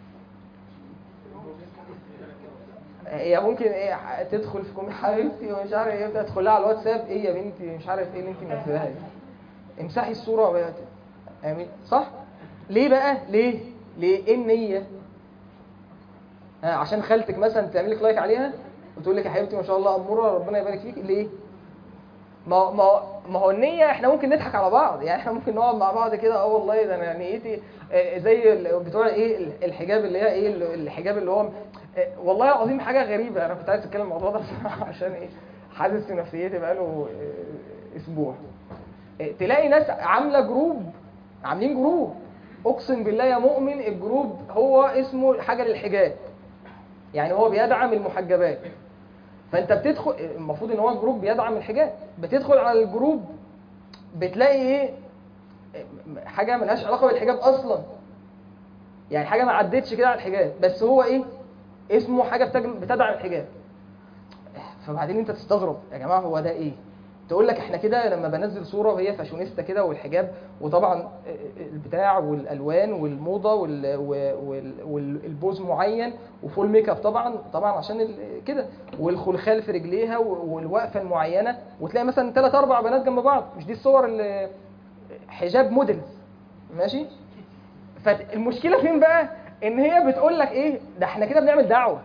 [SPEAKER 3] هي ممكن ايه تدخل في كومي حبيبتي ومش عارف ايه تدخل لها على الواتساب ايه يا بنتي مش عارف ايه اللي انت منزلاها دي امسحي الصوره بقى امين صح ليه بقى ليه ليه ايه النيه ها عشان خالتك مثلا تعمل لك لايك عليها وتقول لك يا حبيبتي ما شاء الله اموره ربنا يبارك فيك ليه ما ما ما هو النية احنا ممكن نضحك على بعض يعني احنا ممكن نقعد مع بعض كده اه والله ده انا نيتي آه، زي ال- بتوع ايه ال- الحجاب اللي هي ايه ال- الحجاب اللي هو آه، والله العظيم حاجة غريبة انا كنت عايز اتكلم الموضوع ده بصراحة عشان ايه حاسس في نفسيتي بقاله آه، اسبوع آه، تلاقي ناس عاملة جروب عاملين جروب اقسم بالله يا مؤمن الجروب هو اسمه حاجة للحجاب يعني هو بيدعم المحجبات فانت بتدخل المفروض ان هو الجروب بيدعم الحجاب بتدخل على الجروب بتلاقي ايه حاجه ملهاش علاقه بالحجاب اصلا يعني حاجه ما عدتش كده على الحجاب بس هو ايه اسمه حاجه بتج- بتدعم الحجاب فبعدين انت تستغرب يا جماعه هو ده ايه تقول لك احنا كده لما بنزل صوره وهي فاشونيستا كده والحجاب وطبعا البتاع والالوان والموضه وال- وال- والبوز معين وفول ميك اب طبعا طبعا عشان ال- كده والخلخال في رجليها و- والوقفه المعينه وتلاقي مثلا ثلاث اربع بنات جنب بعض مش دي الصور اللي حجاب موديلز ماشي فالمشكله فين بقى ان هي بتقول لك ايه ده احنا كده بنعمل دعوه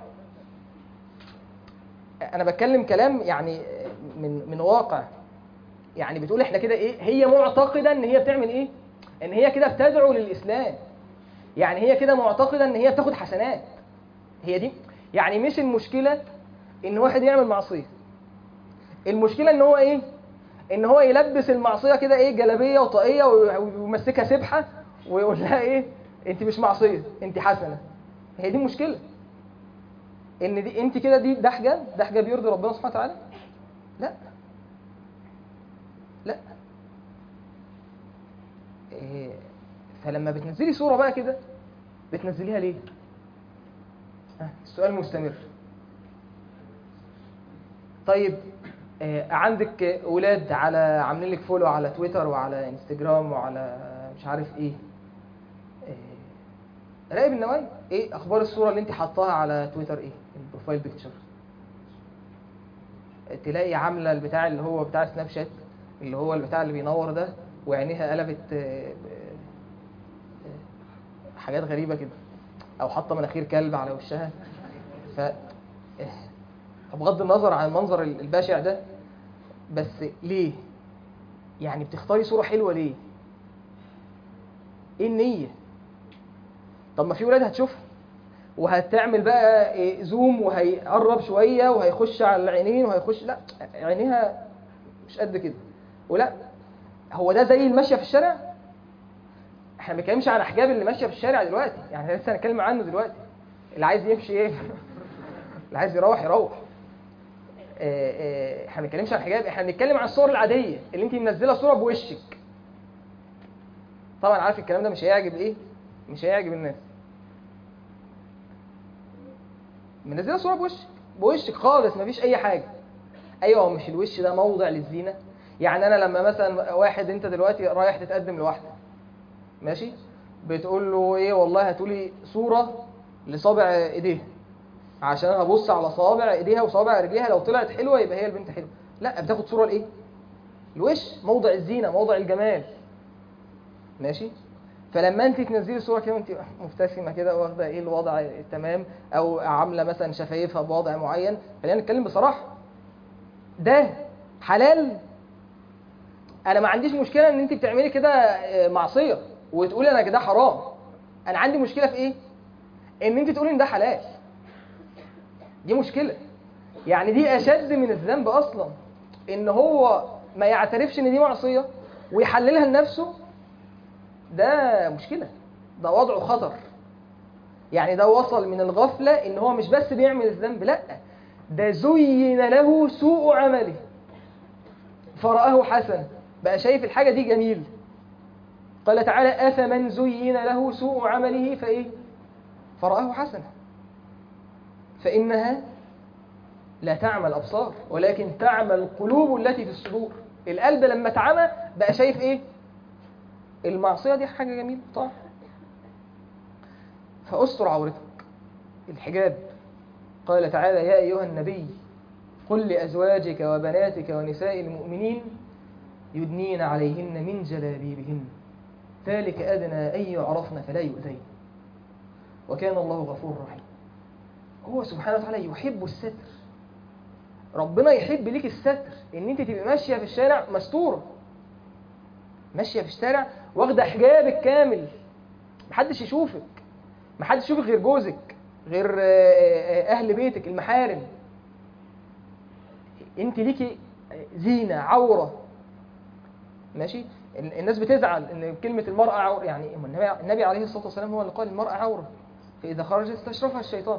[SPEAKER 3] انا بتكلم كلام يعني من من واقع يعني بتقول احنا كده ايه هي معتقده ان هي بتعمل ايه ان هي كده بتدعو للاسلام يعني هي كده معتقده ان هي بتاخد حسنات هي دي يعني مش المشكله ان واحد يعمل معصيه المشكله ان هو ايه ان هو يلبس المعصيه كده ايه جلابيه وطاقيه ويمسكها سبحه ويقول لها ايه انت مش معصيه انت حسنه هي دي المشكله ان دي انت كده دي ده حجاب ده حجاب يرضي ربنا سبحانه وتعالى لا لا إيه فلما بتنزلي صوره بقى كده بتنزليها ليه ها، السؤال مستمر طيب آه، عندك اولاد على عاملين لك فولو على تويتر وعلى انستجرام وعلى مش عارف ايه آه، راقب النوايا ايه اخبار الصوره اللي انت حطاها على تويتر ايه البروفايل بيكتشر تلاقي عامله البتاع اللي هو بتاع سناب شات اللي هو البتاع اللي بينور ده وعينيها قلبت آه، آه، حاجات غريبه كده او حاطه مناخير كلب على وشها ف بغض النظر عن المنظر البشع ده بس ليه يعني بتختاري صوره حلوه ليه ايه النيه طب ما في ولاد هتشوفها وهتعمل بقى إيه زوم وهيقرب شويه وهيخش على العينين وهيخش لا عينيها مش قد كده ولا هو ده زي الماشيه في الشارع احنا ما بنتكلمش عن احجاب اللي ماشيه في الشارع دلوقتي يعني إحنا لسه هنتكلم عنه دلوقتي اللي عايز يمشي ايه اللي عايز يروح يروح آه، آه، احنا ما بنتكلمش عن الحجاب احنا بنتكلم عن الصور العاديه اللي انت منزله صوره بوشك طبعا عارف الكلام ده مش هيعجب ايه مش هيعجب الناس منزله صوره بوشك بوشك خالص مفيش اي حاجه ايوه هو مش الوش ده موضع للزينه يعني انا لما مثلا واحد انت دلوقتي رايح تتقدم لواحده ماشي بتقول له ايه والله هاتولي صوره لصابع ايديها عشان انا هبص على صوابع ايديها وصوابع رجليها لو طلعت حلوه يبقى هي البنت حلوه لا بتاخد صوره لايه الوش موضع الزينه موضع الجمال ماشي فلما انت تنزلي صوره كده وانت مبتسمه كده واخده ايه الوضع تمام او عامله مثلا شفايفها بوضع معين خلينا نتكلم بصراحه ده حلال انا ما عنديش مشكله ان انت بتعملي كده آه، معصيه وتقولي انا كده حرام انا عندي مشكله في ايه ان انت تقولي ان ده حلال دي مشكله يعني دي اشد من الذنب اصلا ان هو ما يعترفش ان دي معصيه ويحللها لنفسه ده مشكله ده وضعه خطر يعني ده وصل من الغفله ان هو مش بس بيعمل الذنب لا ده زين له سوء عمله فرآه حسنا بقى شايف الحاجة دي جميل قال تعالى أفمن زين له سوء عمله فإيه فرآه حسنا فإنها لا تعمى الأبصار ولكن تعمى القلوب التي في الصدور القلب لما اتعمى بقى شايف إيه المعصية دي حاجة جميلة طبعا فأستر عورتك الحجاب قال تعالى يا أيها النبي قل لأزواجك وبناتك ونساء المؤمنين يدنين عليهن من جلابيبهن ذلك أدنى أن يعرفن فلا يؤذين وكان الله غفور رحيم هو سبحانه وتعالى يحب الستر ربنا يحب ليك الستر ان انت تبقى ماشيه في الشارع مستوره ماشيه في الشارع واخده حجابك كامل محدش يشوفك محدش يشوفك غير جوزك غير آه، آه، اهل بيتك المحارم انت ليكي زينه عوره ماشي ال- الناس بتزعل ان كلمه المراه عوره يعني النبي- النبي عليه الصلاه والسلام هو اللي قال المراه عوره فاذا خرجت استشرفها الشيطان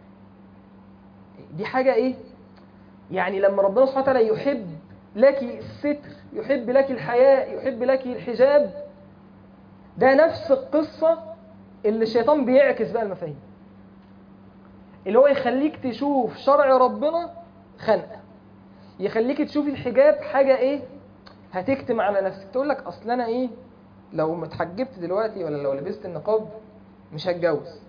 [SPEAKER 3] دي حاجه ايه يعني لما ربنا سبحانه وتعالى يحب لك الستر يحب لك الحياء يحب لك الحجاب ده نفس القصة اللي الشيطان بيعكس بقى المفاهيم اللي هو يخليك تشوف شرع ربنا خنقة يخليك تشوف الحجاب حاجة ايه هتكتم على نفسك تقول لك اصل انا ايه لو متحجبت دلوقتي ولا لو لبست النقاب مش هتجوز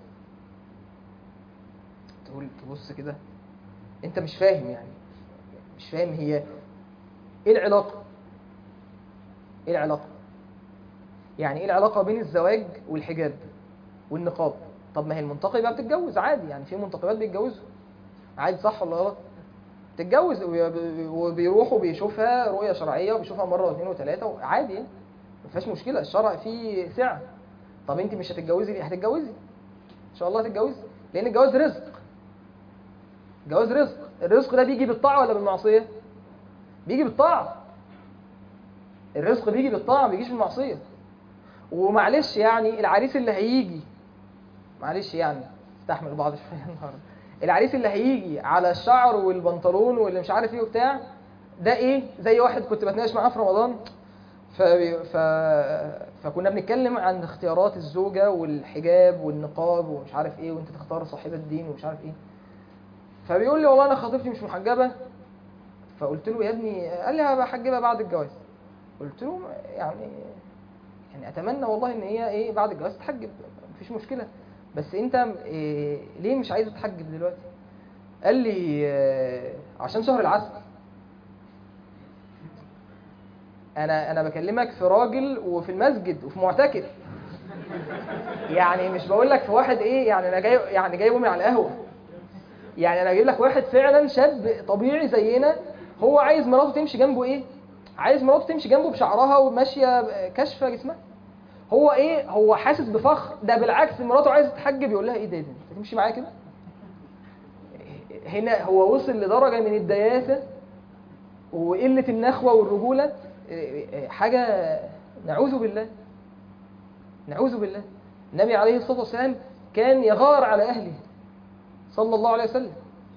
[SPEAKER 3] تقول تبص كده انت مش فاهم يعني مش فاهم هي ايه العلاقة ايه العلاقة يعني ايه العلاقة بين الزواج والحجاب والنقاب طب ما هي المنتقبة بتتجوز عادي يعني في منتقبات بيتجوزوا عادي صح ولا غلط تتجوز وبي- وبيروحوا بيشوفها رؤية شرعية وبيشوفها مرة واثنين وثلاثة عادي يعني ما فيهاش مشكلة الشرع فيه سعة طب انت مش هتتجوزي ليه هتتجوزي ان شاء الله هتتجوزي لان الجواز رزق جواز رزق الرزق ده بيجي بالطاعة ولا بالمعصية بيجي بالطاعة الرزق بيجي بالطاعة ما بيجيش بالمعصية ومعلش يعني العريس اللي هيجي معلش يعني استحمل بعض شوية النهارده العريس اللي هيجي على الشعر والبنطلون واللي مش عارف ايه وبتاع ده ايه زي واحد كنت بتناقش معاه في رمضان ف... ف... فكنا بنتكلم عن اختيارات الزوجة والحجاب والنقاب ومش عارف ايه وانت تختار صاحبة دين ومش عارف ايه فبيقول لي والله انا خطيبتي مش محجبه فقلت له يا ابني قال لي هبقى احجبها بعد الجواز قلت له يعني يعني اتمنى والله ان هي ايه بعد الجواز تحجب مفيش مشكله بس انت إيه ليه مش عايزه تحجب دلوقتي قال لي آه، عشان شهر العسل انا انا بكلمك في راجل وفي المسجد وفي معتكف يعني مش بقول لك في واحد ايه يعني انا جاي يعني جايبه من على القهوه يعني انا اجيب لك واحد فعلا شاب طبيعي زينا هو عايز مراته تمشي جنبه ايه عايز مراته تمشي جنبه بشعرها وماشيه كاشفه جسمها هو ايه هو حاسس بفخر ده بالعكس مراته عايزه تحجب يقول لها ايه ده ده انت تمشي معايا كده هنا هو وصل لدرجه من الدياثه وقله النخوه والرجوله حاجه نعوذ بالله نعوذ بالله النبي عليه الصلاه والسلام كان يغار على اهله صلى الله عليه وسلم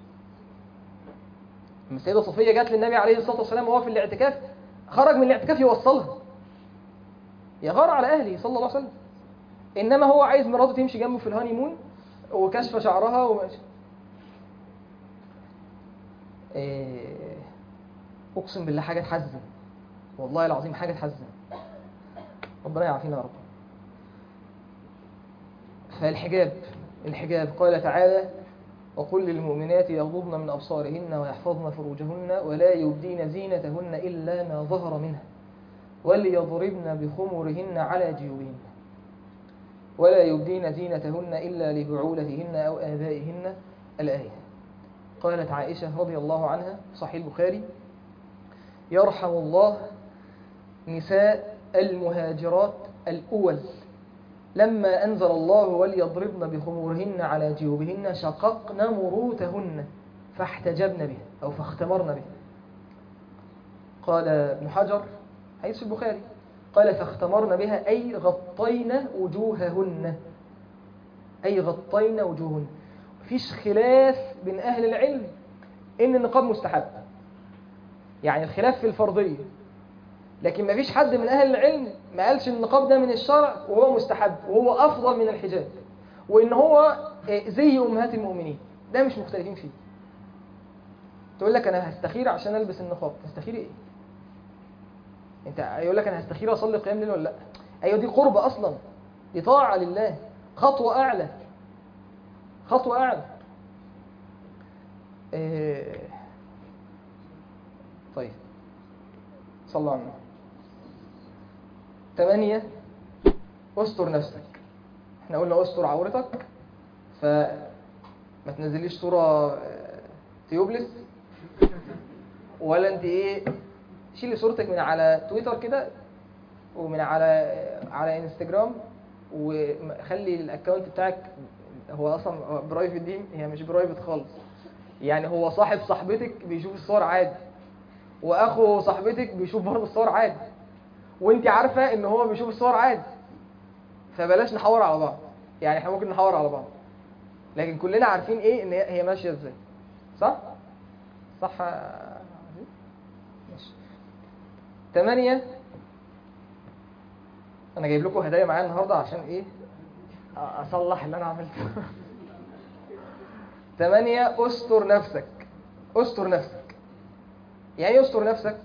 [SPEAKER 3] لما السيدة صفية جت للنبي عليه الصلاة والسلام وهو في الاعتكاف خرج من الاعتكاف يوصلها يغار على أهله صلى الله عليه وسلم إنما هو عايز مراته تمشي جنبه في الهاني مون وكشف شعرها وماشي إيه، أقسم بالله حاجة تحزن والله العظيم حاجة تحزن ربنا يعافينا يا رب فالحجاب الحجاب قال تعالى وقل للمؤمنات يغضضن من أبصارهن ويحفظن فروجهن ولا يبدين زينتهن إلا ما ظهر منها وليضربن بخمرهن على جيوبهن ولا يبدين زينتهن إلا لبعولتهن أو آبائهن الآية قالت عائشة رضي الله عنها صحيح البخاري يرحم الله نساء المهاجرات الأول لما أنزل الله وليضربن بخمورهن على جيوبهن شققن مروتهن فاحتجبن بها أو فاختمرن بها قال ابن حجر حديث في البخاري قال فاختمرن بها أي غطين وجوههن أي غطين وجوههن مفيش خلاف بين أهل العلم إن النقاب مستحب يعني الخلاف في الفرضية لكن مفيش حد من أهل العلم ما قالش إن النقاب ده من الشرع وهو مستحب وهو أفضل من الحجاب وإن هو زي أمهات المؤمنين ده مش مختلفين فيه تقول لك أنا هستخير عشان ألبس النقاب تستخير إيه؟ أنت يقول لك أنا هستخير أصلي قيام ليل ولا لأ؟ أيوة دي قربة أصلا دي طاعة لله خطوة أعلى خطوة أعلى إيه... طيب صلوا على النبي ثمانية استر نفسك احنا قلنا استر عورتك فما تنزليش صورة تيوبلس ولا انت ايه شيلي صورتك من على تويتر كده ومن على على انستجرام وخلي الاكونت بتاعك هو اصلا برايفت دي هي مش برايفت خالص يعني هو صاحب صاحبتك بيشوف الصور عادي واخو صاحبتك بيشوف برضه الصور عادي وانت عارفه ان هو بيشوف الصور عادي فبلاش نحور على بعض يعني احنا ممكن نحور على بعض لكن كلنا عارفين ايه ان هي هي ماشيه ازاي صح صح يا عزيز؟ ماشي تمانية انا جايب لكم هدايا معايا النهارده عشان ايه أ- اصلح اللي انا عملته تمانية استر نفسك استر نفسك يعني ايه استر نفسك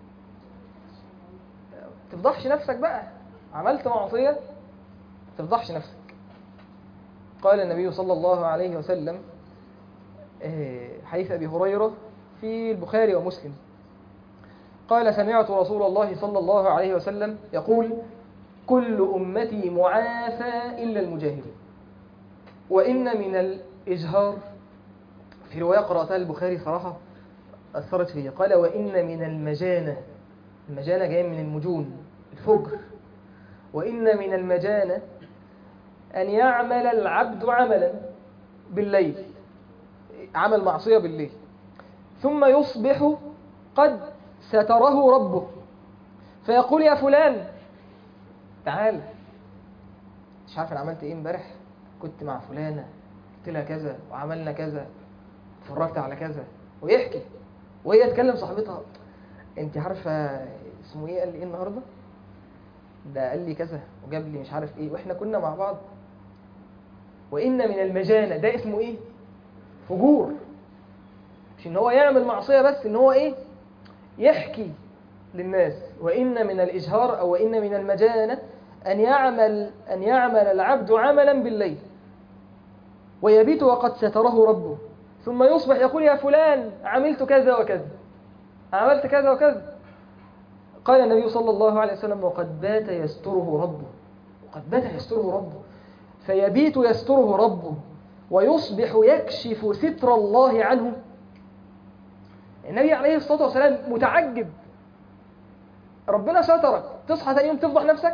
[SPEAKER 3] تفضحش نفسك بقى عملت معصية تفضحش نفسك قال النبي صلى الله عليه وسلم آه، حديث أبي هريرة في البخاري ومسلم قال سمعت رسول الله صلى الله عليه وسلم يقول كل أمتي معافى إلا المجاهرين وإن من الإجهار في رواية قرأتها البخاري صراحة أثرت فيا قال وإن من المجانة المجانة جاية من المجون الفجر وإن من المجانة أن يعمل العبد عملا بالليل عمل معصية بالليل ثم يصبح قد ستره ربه فيقول يا فلان تعال مش عارف انا عملت ايه امبارح كنت مع فلانة قلت لها كذا وعملنا كذا اتفرجت على كذا ويحكي وهي تكلم صاحبتها انت عارفة اسمه ايه قال لي ايه النهاردة ده قال لي كذا وجاب لي مش عارف ايه واحنا كنا مع بعض وان من المجانة ده اسمه ايه فجور مش ان هو يعمل معصية بس ان هو ايه يحكي للناس وإن من الإجهار أو وإن من المجانة أن يعمل أن يعمل العبد عملا بالليل ويبيت وقد ستره ربه ثم يصبح يقول يا فلان عملت كذا وكذا عملت كذا وكذا قال النبي صلى الله عليه وسلم وقد بات يستره ربه وقد بات يستره ربه فيبيت يستره ربه ويصبح يكشف ستر الله عنه النبي عليه الصلاة والسلام متعجب ربنا سترك تصحى ثاني يوم تفضح نفسك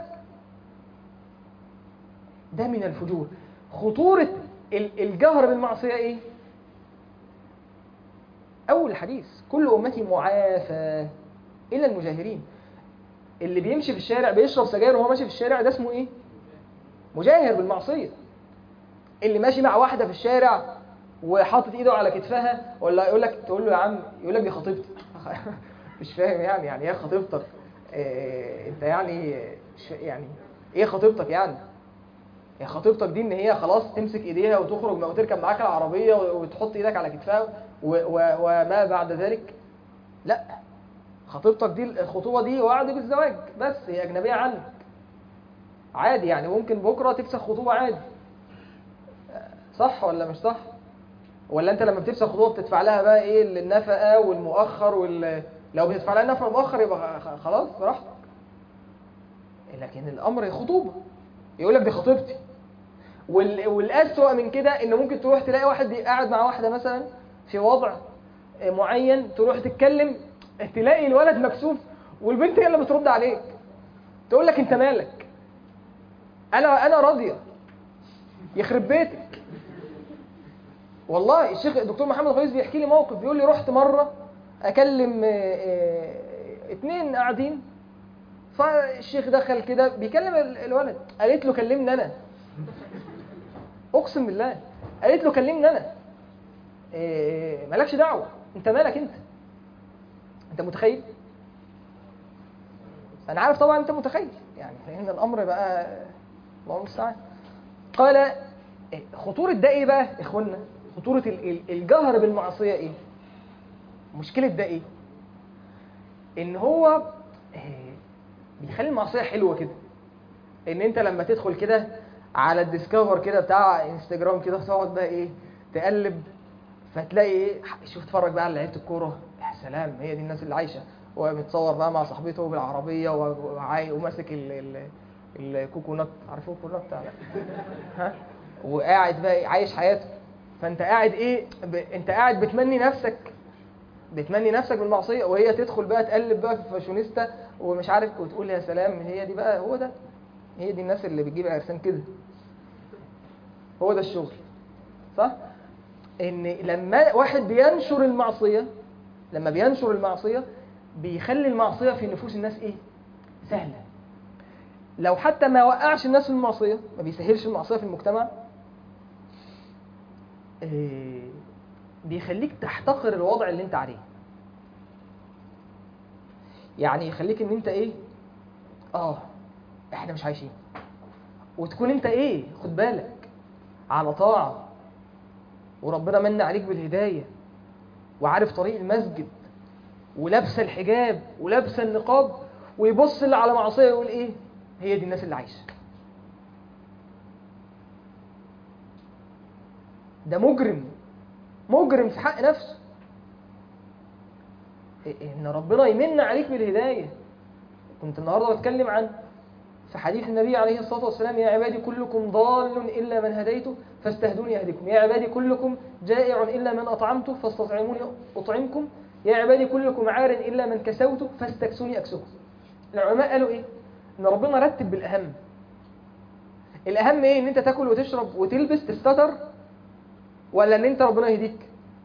[SPEAKER 3] ده من الفجور خطورة ال- الجهر بالمعصية ايه أول حديث كل أمتي معافى إلا المجاهرين اللي بيمشي في الشارع بيشرب سجاير وهو ماشي في الشارع ده اسمه ايه مجاهر بالمعصية اللي ماشي مع واحدة في الشارع وحاطط ايده على كتفها ولا يقول لك تقول له يا عم يقول لك دي خطيبتي مش فاهم يعني يعني ايه خطيبتك إيه انت يعني مش فا- يعني ايه خطيبتك يعني هي خطيبتك دي ان هي خلاص تمسك ايديها وتخرج وتركب معاك العربيه وتحط ايدك على كتفها و- و- وما بعد ذلك لا خطيبتك دي الخطوبه دي وعد بالزواج بس هي اجنبيه عنك عادي يعني ممكن بكره تفسخ خطوبه عادي صح ولا مش صح ولا انت لما بتفسخ خطوبه بتدفع لها بقى ايه النفقه والمؤخر وال لو بتدفع لها النفقه المؤخر يبقى خ- خلاص براحتك لكن الامر خطوبه يقول لك دي خطيبتي وال... والاسوأ من كده ان ممكن تروح تلاقي واحد قاعد مع واحده مثلا في وضع معين تروح تتكلم تلاقي الولد مكسوف والبنت هي اللي بترد عليك تقول لك انت مالك انا انا راضيه يخرب بيتك والله الشيخ الدكتور محمد غيث بيحكي لي موقف بيقول لي رحت مره اكلم آه، آه، اتنين قاعدين فالشيخ دخل كده بيكلم ال- الولد قالت له كلمني انا اقسم بالله قالت له كلمني انا إيه مالكش دعوه انت مالك انت انت متخيل انا عارف طبعا انت متخيل يعني لان الامر بقى الله المستعان قال إيه، خطوره ده ايه بقى يا اخوانا خطوره ال- ال- الجهر بالمعصيه ايه مشكله ده ايه ان هو إيه، بيخلي المعصيه حلوه كده ان انت لما تدخل كده على الديسكفر كده بتاع انستجرام كده تقعد بقى ايه تقلب فتلاقي ايه شوف اتفرج بقى على لعيبه الكوره يا سلام هي دي الناس اللي عايشه ومتصور بقى مع صاحبته بالعربيه وعاي وماسك ال ال الكوكونات عارفين الكوكونات بتاع ها وقاعد بقى إيه، عايش حياته فانت قاعد ايه ب... انت قاعد بتمني نفسك بتمني نفسك بالمعصيه وهي تدخل بقى تقلب بقى في فاشونيستا ومش عارف وتقول يا سلام هي دي بقى هو ده هي دي الناس اللي بتجيب عرسان كده هو ده الشغل صح ان لما واحد بينشر المعصيه لما بينشر المعصيه بيخلي المعصيه في نفوس الناس ايه سهله لو حتى ما وقعش الناس في المعصيه ما بيسهلش المعصيه في المجتمع إيه، بيخليك تحتقر الوضع اللي انت عليه يعني يخليك ان انت ايه اه احنا مش عايشين وتكون انت ايه خد بالك على طاعة وربنا من عليك بالهداية وعارف طريق المسجد ولابسه الحجاب ولابسه النقاب ويبص اللي على معصية يقول ايه هي دي الناس اللي عايشة ده مجرم مجرم في حق نفسه ان ربنا يمن عليك بالهدايه كنت النهارده بتكلم عن في حديث النبي عليه الصلاه والسلام يا عبادي كلكم ضال الا من هديته فاستهدوني اهدكم يا عبادي كلكم جائع الا من اطعمته فاستطعموني اطعمكم يا عبادي كلكم عار الا من كسوته فاستكسوني اكسوكم العلماء قالوا ايه ان ربنا رتب بالاهم الاهم ايه ان انت تاكل وتشرب وتلبس تستتر ولا ان انت ربنا يهديك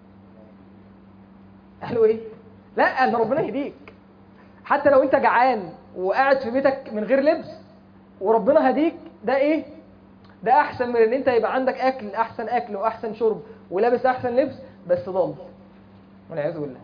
[SPEAKER 3] قالوا ايه لا ان ربنا يهديك حتى لو انت جعان وقاعد في بيتك من غير لبس وربنا هديك ده ايه ده احسن من ان انت يبقى عندك اكل احسن اكل واحسن شرب ولابس احسن لبس بس ضال والعياذ بالله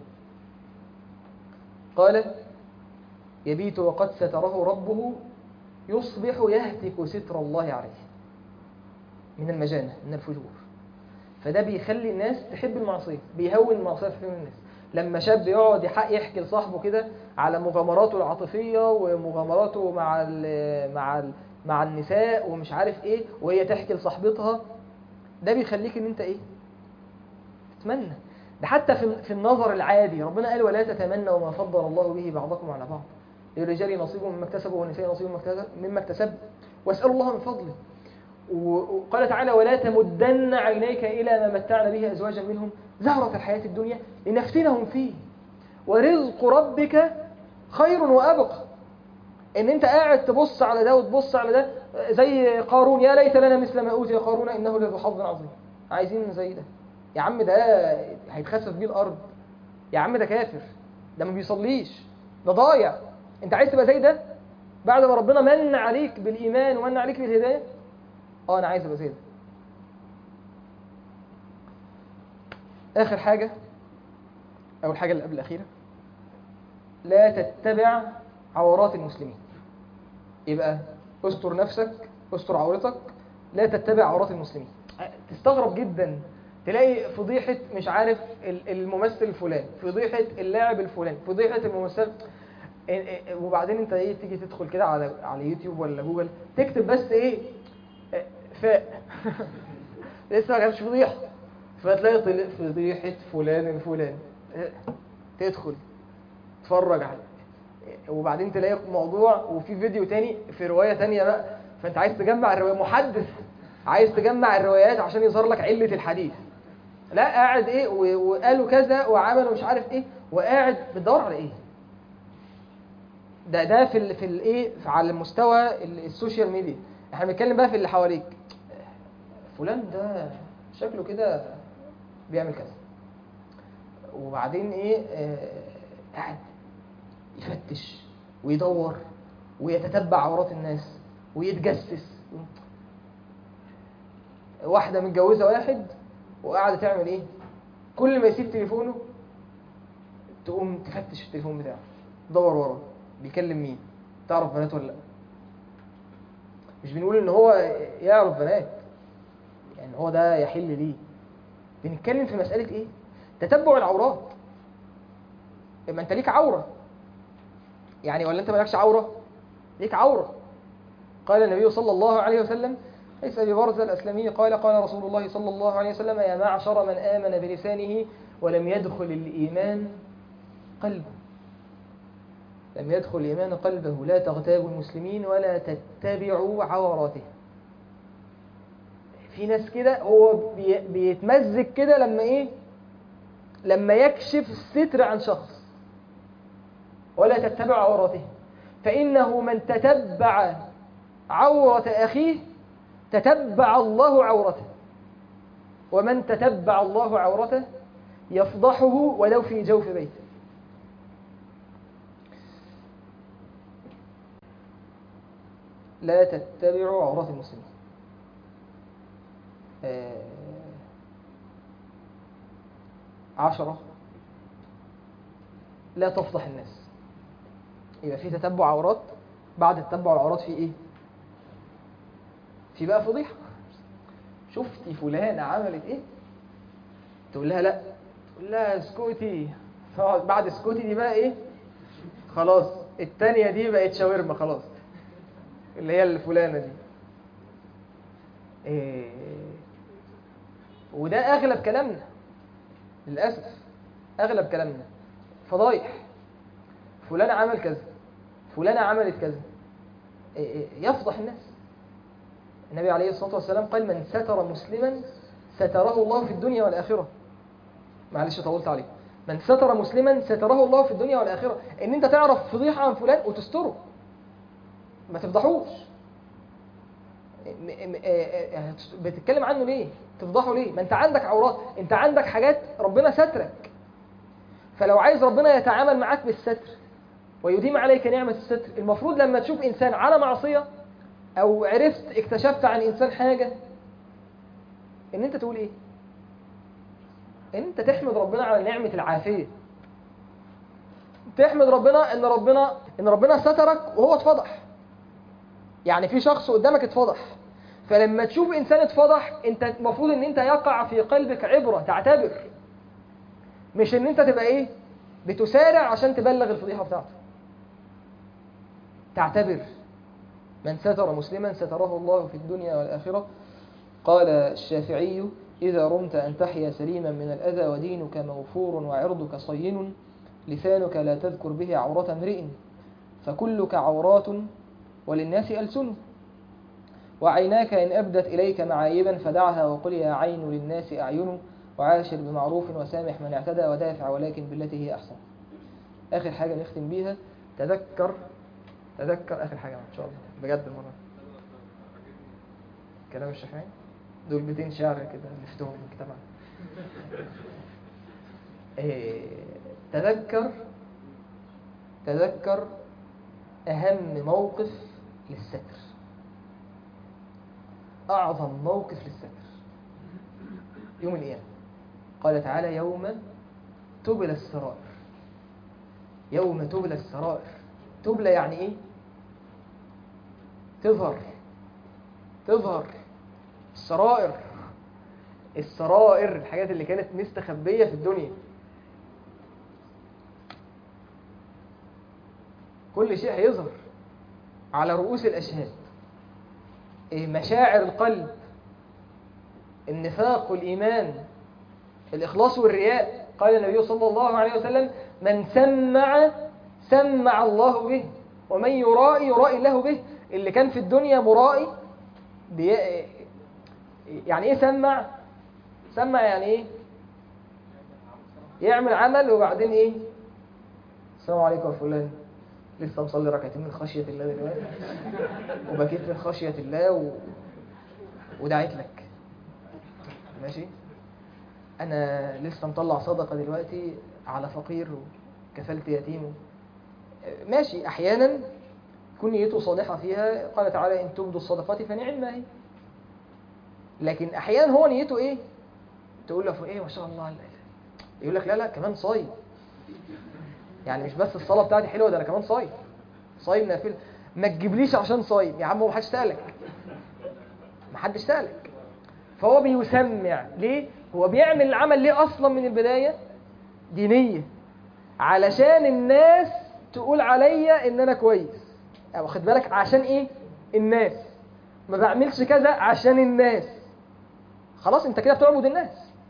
[SPEAKER 3] قال يبيت وقد ستره ربه يصبح يهتك ستر الله عليه من المجانة من الفجور فده بيخلي الناس تحب المعصية بيهون المعصية في الناس لما شاب يقعد يحق يحكي لصاحبه كده على مغامراته العاطفية ومغامراته مع ال مع ال مع النساء ومش عارف ايه وهي تحكي لصاحبتها ده بيخليك ان انت ايه تتمنى ده حتى في في النظر العادي ربنا قال ولا تتمنوا ما فضل الله به بعضكم على بعض للرجال نصيب مما اكتسبوا والنساء نصيب مما اكتسب مما اكتسب واسالوا الله من فضله وقال تعالى ولا تمدن عينيك إلى ما متعنا به أزواجا منهم زهرة الحياة الدنيا لنفتنهم فيه ورزق ربك خير وأبقى إن أنت قاعد تبص على ده وتبص على ده زي قارون يا ليت لنا مثل ما أوتي قارون إنه لذو حظ عظيم عايزين زي ده يا عم ده هيتخسف بيه الأرض يا عم ده كافر ده ما بيصليش ده ضايع أنت عايز تبقى زي ده بعد ما ربنا من عليك بالإيمان ومن عليك بالهداية اه انا عايز ابقى زي ده اخر حاجه او الحاجه اللي قبل الاخيره لا تتبع عورات المسلمين يبقى استر نفسك استر عورتك لا تتبع عورات المسلمين تستغرب جدا تلاقي فضيحة مش عارف الممثل الفلاني فضيحة اللاعب الفلاني فضيحة الممثل وبعدين انت ايه تيجي تدخل كده على على يوتيوب ولا جوجل تكتب بس ايه فاء لسه ما كانش فضيحه فتلاقي طلع فضيحه فلان الفلاني تدخل تتفرج عليه وبعدين تلاقي موضوع وفي فيديو تاني في روايه تانية بقى فانت عايز تجمع الروايه محدث عايز تجمع الروايات عشان يظهر لك عله الحديث لا قاعد ايه وقالوا كذا وعملوا مش عارف ايه وقاعد بتدور على ايه ده ده في ال في الايه على المستوى السوشيال ميديا احنا بنتكلم بقى في اللي حواليك فلان ده شكله كده بيعمل كذا وبعدين ايه آه قاعد يفتش ويدور ويتتبع عورات الناس ويتجسس واحدة متجوزة واحد وقاعدة تعمل ايه كل ما يسيب تليفونه تقوم تفتش في التليفون بتاعه تدور وراه بيكلم مين تعرف بنات ولا لا مش بنقول ان هو يعرف بنات يعني هو ده يحل ليه بنتكلم في مسألة ايه تتبع العورات ما انت ليك عورة يعني ولا انت مالكش عورة ليك عورة قال النبي صلى الله عليه وسلم ليس ابي برزة الاسلمي قال قال رسول الله صلى الله عليه وسلم يا معشر من آمن بلسانه ولم يدخل الإيمان قلبه لم يدخل الإيمان قلبه لا تغتابوا المسلمين ولا تتبعوا عوراتهم في ناس كده هو بي بيتمزج كده لما ايه لما يكشف الستر عن شخص ولا تتبع عورته فإنه من تتبع عورة أخيه تتبع الله عورته ومن تتبع الله عورته يفضحه ولو في جوف بيته لا تتبعوا عورات المسلمين آه، عشرة لا تفضح الناس يبقى في تتبع عورات بعد تتبع العورات في ايه في بقى فضيحة شفتي فلانة عملت ايه تقول لها لا تقول لها اسكتي فقعد بعد اسكتي دي بقى ايه خلاص التانية دي بقت شاورما خلاص اللي هي الفلانة دي إيه وده اغلب كلامنا للاسف اغلب كلامنا فضايح فلان عمل كذا فلانة عملت كذا إيه إيه يفضح الناس النبي عليه الصلاة والسلام قال من ستر مسلما ستره الله في الدنيا والآخرة معلش طولت عليه من ستر مسلما ستره الله في الدنيا والآخرة ان انت تعرف فضيحة عن فلان وتستره ما تفضحوش م- م- آه- آه- بتتكلم عنه ليه تفضحه ليه ما انت عندك عورات انت عندك حاجات ربنا سترك فلو عايز ربنا يتعامل معاك بالستر ويديم عليك نعمة الستر المفروض لما تشوف إنسان على معصية أو عرفت اكتشفت عن إنسان حاجة إن أنت تقول إيه إن أنت تحمد ربنا على نعمة العافية تحمد ربنا إن ربنا إن ربنا سترك وهو اتفضح يعني في شخص قدامك اتفضح فلما تشوف إنسان اتفضح أنت المفروض إن أنت يقع في قلبك عبرة تعتبر مش إن أنت تبقى إيه بتسارع عشان تبلغ الفضيحة بتاعته تعتبر من ستر مسلما ستره الله في الدنيا والآخرة قال الشافعي إذا رمت أن تحيا سليما من الأذى ودينك موفور وعرضك صين لسانك لا تذكر به عورة امرئ فكلك عورات وللناس ألسن وعيناك إن أبدت إليك معايبا فدعها وقل يا عين للناس أعين وعاشر بمعروف وسامح من اعتدى ودافع ولكن بالتي هي أحسن آخر حاجة نختم بيها تذكر تذكر آخر حاجة إن شاء الله بجد المرة كلام الشافعي دول بيتين شعر كده لفتهم من كتاب إيه تذكر تذكر أهم موقف للستر أعظم موقف للستر يوم القيامة قال تعالى يوم تبلى السرائر يوم تبلى السرائر تبلى يعني ايه تظهر تظهر السرائر السرائر الحاجات اللي كانت مستخبية في الدنيا كل شيء هيظهر على رؤوس الأشهاد إيه مشاعر القلب النفاق والإيمان الإخلاص والرياء قال النبي صلى الله عليه وسلم من سمع سمع الله به ومن يرائي يرائي الله به اللي كان في الدنيا مرائي بي... يعني ايه سمع سمع يعني ايه يعمل عمل وبعدين ايه السلام عليكم يا فلان لسه مصلي ركعتين من خشية الله دلوقتي وبكيت من خشية الله و... ودعيت لك ماشي انا لسه مطلع صدقة دلوقتي على فقير وكفلت يتيم ماشي احيانا تكون نيته صالحة فيها قال تعالى ان تبدوا الصدقات فنعم ما هي لكن احيانا هو نيته ايه تقول له ايه ما شاء الله يقول لك لا لا كمان صايم يعني مش بس الصلاة بتاعتي حلوة ده انا كمان صايم صايم نافل ما تجيبليش عشان صايم يا عم هو محدش سألك محدش سألك فهو بيسمع ليه هو بيعمل العمل ليه اصلا من البداية دينية علشان الناس تقول عليا ان انا كويس واخد بالك عشان ايه الناس ما بعملش كذا عشان الناس خلاص انت كده بتعبد الناس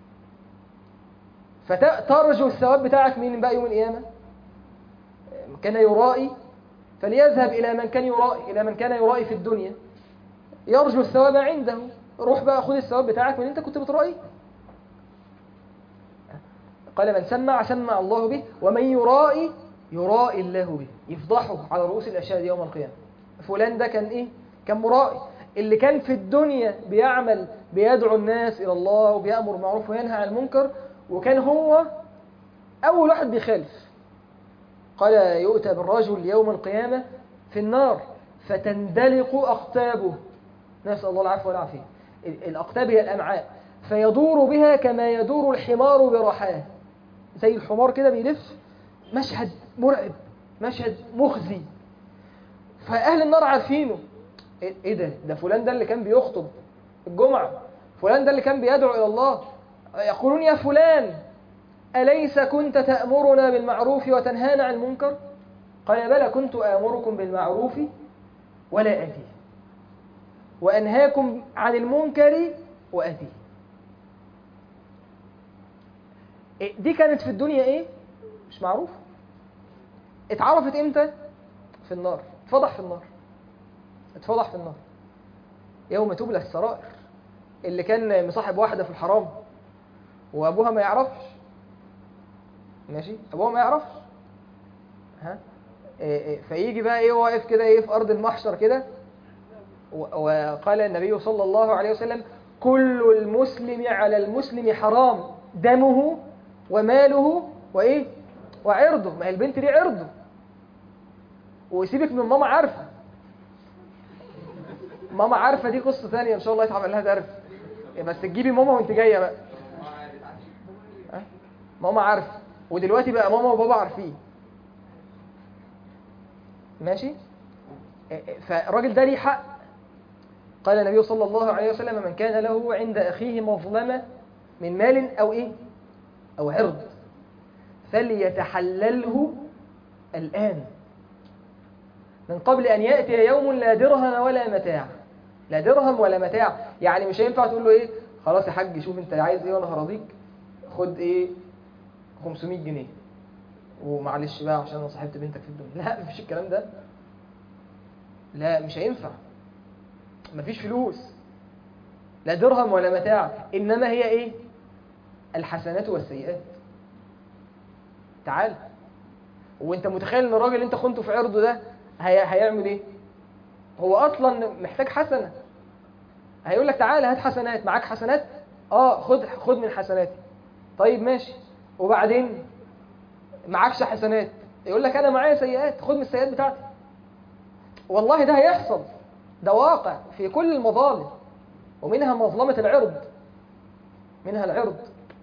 [SPEAKER 3] فترجو الثواب بتاعك من بقى يوم القيامة كان يرائي فليذهب إلى من كان يرائي إلى من كان يرائي في الدنيا يرجو الثواب عنده روح بقى خذ الثواب بتاعك من انت كنت بترائي قال من سمع سمع الله به ومن يرائي يرائي الله به يفضحه على رؤوس الأشهاد يوم القيامة فلان ده كان إيه؟ كان مرائي اللي كان في الدنيا بيعمل بيدعو الناس إلى الله وبيأمر بالمعروف وينهى عن المنكر وكان هو أول واحد بيخالف قال يؤتى بالرجل يوم القيامة في النار فتندلق أقتابه نسأل الله العفو والعافية ال- الأقتاب هي الأمعاء فيدور بها كما يدور الحمار برحاه زي الحمار كده بيلف مشهد مرعب مشهد مخزي فأهل النار عارفينه إيه إيه ده ده فلان ده اللي كان بيخطب الجمعة فلان ده اللي كان بيدعو إلى الله يقولون يا فلان أليس كنت تأمرنا بالمعروف وتنهانا عن المنكر قال بلى كنت آمركم بالمعروف ولا أتي وأنهاكم عن المنكر وأتي إيه، دي كانت في الدنيا إيه؟ مش معروف اتعرفت إمتى؟ في النار اتفضح في النار اتفضح في النار يوم تبلى السرائر اللي كان مصاحب واحدة في الحرام وأبوها ما يعرفش ماشي أبوها ما يعرفش ها إيه إيه فيجي بقى ايه واقف كده ايه في ارض المحشر كده و- وقال النبي صلى الله عليه وسلم كل المسلم على المسلم حرام دمه وماله وايه وعرضه ما هي البنت دي عرضه وسيبك من ماما عارفه ماما عارفه دي قصه ثانيه ان شاء الله يتعمل لها درس بس تجيبي ماما وانت جايه بقى ها؟ ماما عارفه ودلوقتي بقى ماما وبابا عارفين ماشي فالراجل ده ليه حق قال النبي صلى الله عليه وسلم من كان له عند أخيه مظلمة من مال أو إيه أو عرض فليتحلله الآن من قبل أن يأتي يوم لا درهم ولا متاع لا درهم ولا متاع يعني مش هينفع تقول له إيه خلاص يا حاج شوف أنت عايز إيه وأنا هرضيك خد إيه 500 جنيه ومعلش بقى عشان انا صاحبت بنتك في الدنيا لا مفيش الكلام ده لا مش هينفع مفيش فلوس لا درهم ولا متاع انما هي ايه الحسنات والسيئات تعال وانت متخيل ان الراجل اللي انت خنته في عرضه ده هي... هيعمل ايه هو اصلا محتاج حسنه هيقول لك تعالى هات حسنات معاك حسنات اه خد خد من حسناتي طيب ماشي وبعدين معكش حسنات يقول لك انا معايا سيئات خد من السيئات بتاعتي والله ده هيحصل ده واقع في كل المظالم ومنها مظلمة العرض منها العرض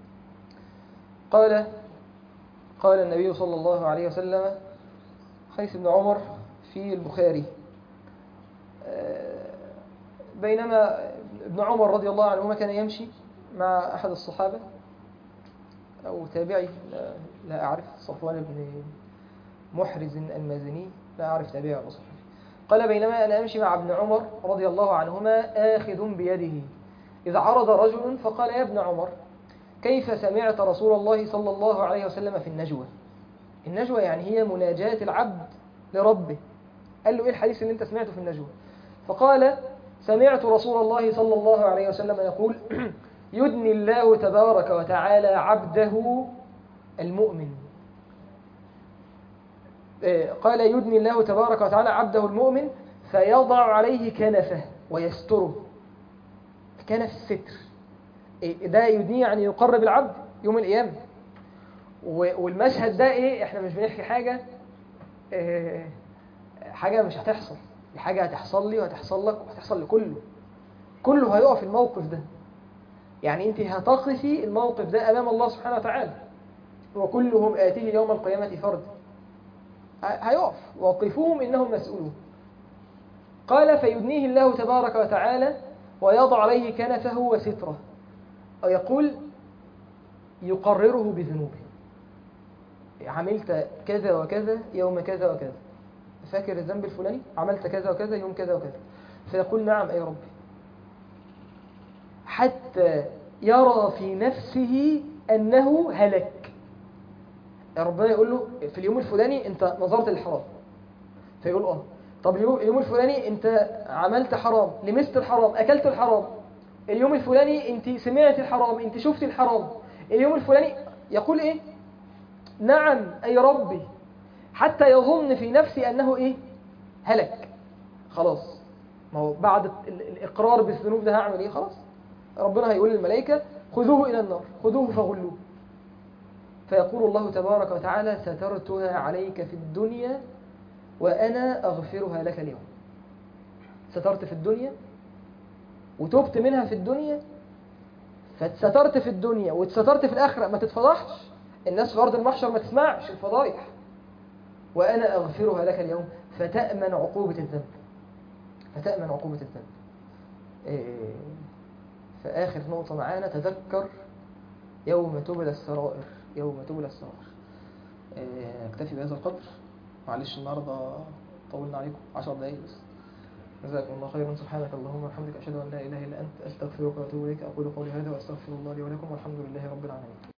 [SPEAKER 3] قال قال النبي صلى الله عليه وسلم حيث ابن عمر في البخاري آه، بينما ابن عمر رضي الله عنهما كان يمشي مع أحد الصحابة أو تابعي لا, لا أعرف صفوان بن محرز المازني لا أعرف تابعي ولا صحابي قال بينما أنا أمشي مع ابن عمر رضي الله عنهما آخذ بيده إذا عرض رجل فقال يا ابن عمر كيف سمعت رسول الله صلى الله عليه وسلم في النجوى النجوى يعني هي مناجاة العبد لربه قال له إيه الحديث اللي أنت سمعته في النجوى فقال سمعت رسول الله صلى الله عليه وسلم يقول يدني الله تبارك وتعالى عبده المؤمن آه، قال يدني الله تبارك وتعالى عبده المؤمن فيضع عليه كنفه ويستره كنف الستر إيه، ده يدنيه يعني يقرب العبد يوم القيامة و- والمشهد ده ايه احنا مش بنحكي حاجة آه، حاجة مش هتحصل دي حاجة هتحصل لي وهتحصل لك وهتحصل لكله كله هيقف الموقف ده يعني انت هتقفي الموقف ده امام الله سبحانه وتعالى وكلهم آتيه يوم القيامة فرد ه- هيقف وقفوهم إنهم مسؤولون قال فيدنيه الله تبارك وتعالى ويضع عليه كنفه وستره أو يقول يقرره بذنوبه عملت كذا وكذا يوم كذا وكذا فاكر الذنب الفلاني عملت كذا وكذا يوم كذا وكذا فيقول نعم أي ربي حتى يرى في نفسه أنه هلك ربنا يقول له في اليوم الفلاني أنت نظرت للحرام فيقول اه طب اليوم اليوم الفلاني أنت عملت حرام لمست الحرام أكلت الحرام اليوم الفلاني أنت سمعت الحرام أنت شفت الحرام اليوم الفلاني يقول إيه نعم أي ربي حتى يظن في نفسي أنه إيه هلك خلاص ما هو بعد ال- الإقرار بالذنوب ده هعمل إيه خلاص ربنا هيقول للملائكة خذوه إلى النار خذوه فغلوه فيقول الله تبارك وتعالى سترتها عليك في الدنيا وأنا أغفرها لك اليوم سترت في الدنيا وتبت منها في الدنيا فاتسترت في الدنيا واتسترت في الآخرة ما تتفضحش الناس في أرض المحشر ما تسمعش الفضايح وأنا أغفرها لك اليوم فتأمن عقوبة الذنب فتأمن عقوبة الذنب إيه، فآخر نقطة معانا تذكر يوم تبلى السرائر يوم تبلى السرائر إيه، اكتفي بهذا القدر معلش النهارده طولنا عليكم 10 دقايق بس جزاكم الله خيرا سبحانك اللهم وبحمدك اشهد ان لا اله الا انت استغفرك واتوب اليك اقول قولي هذا واستغفر الله لي ولكم والحمد لله رب العالمين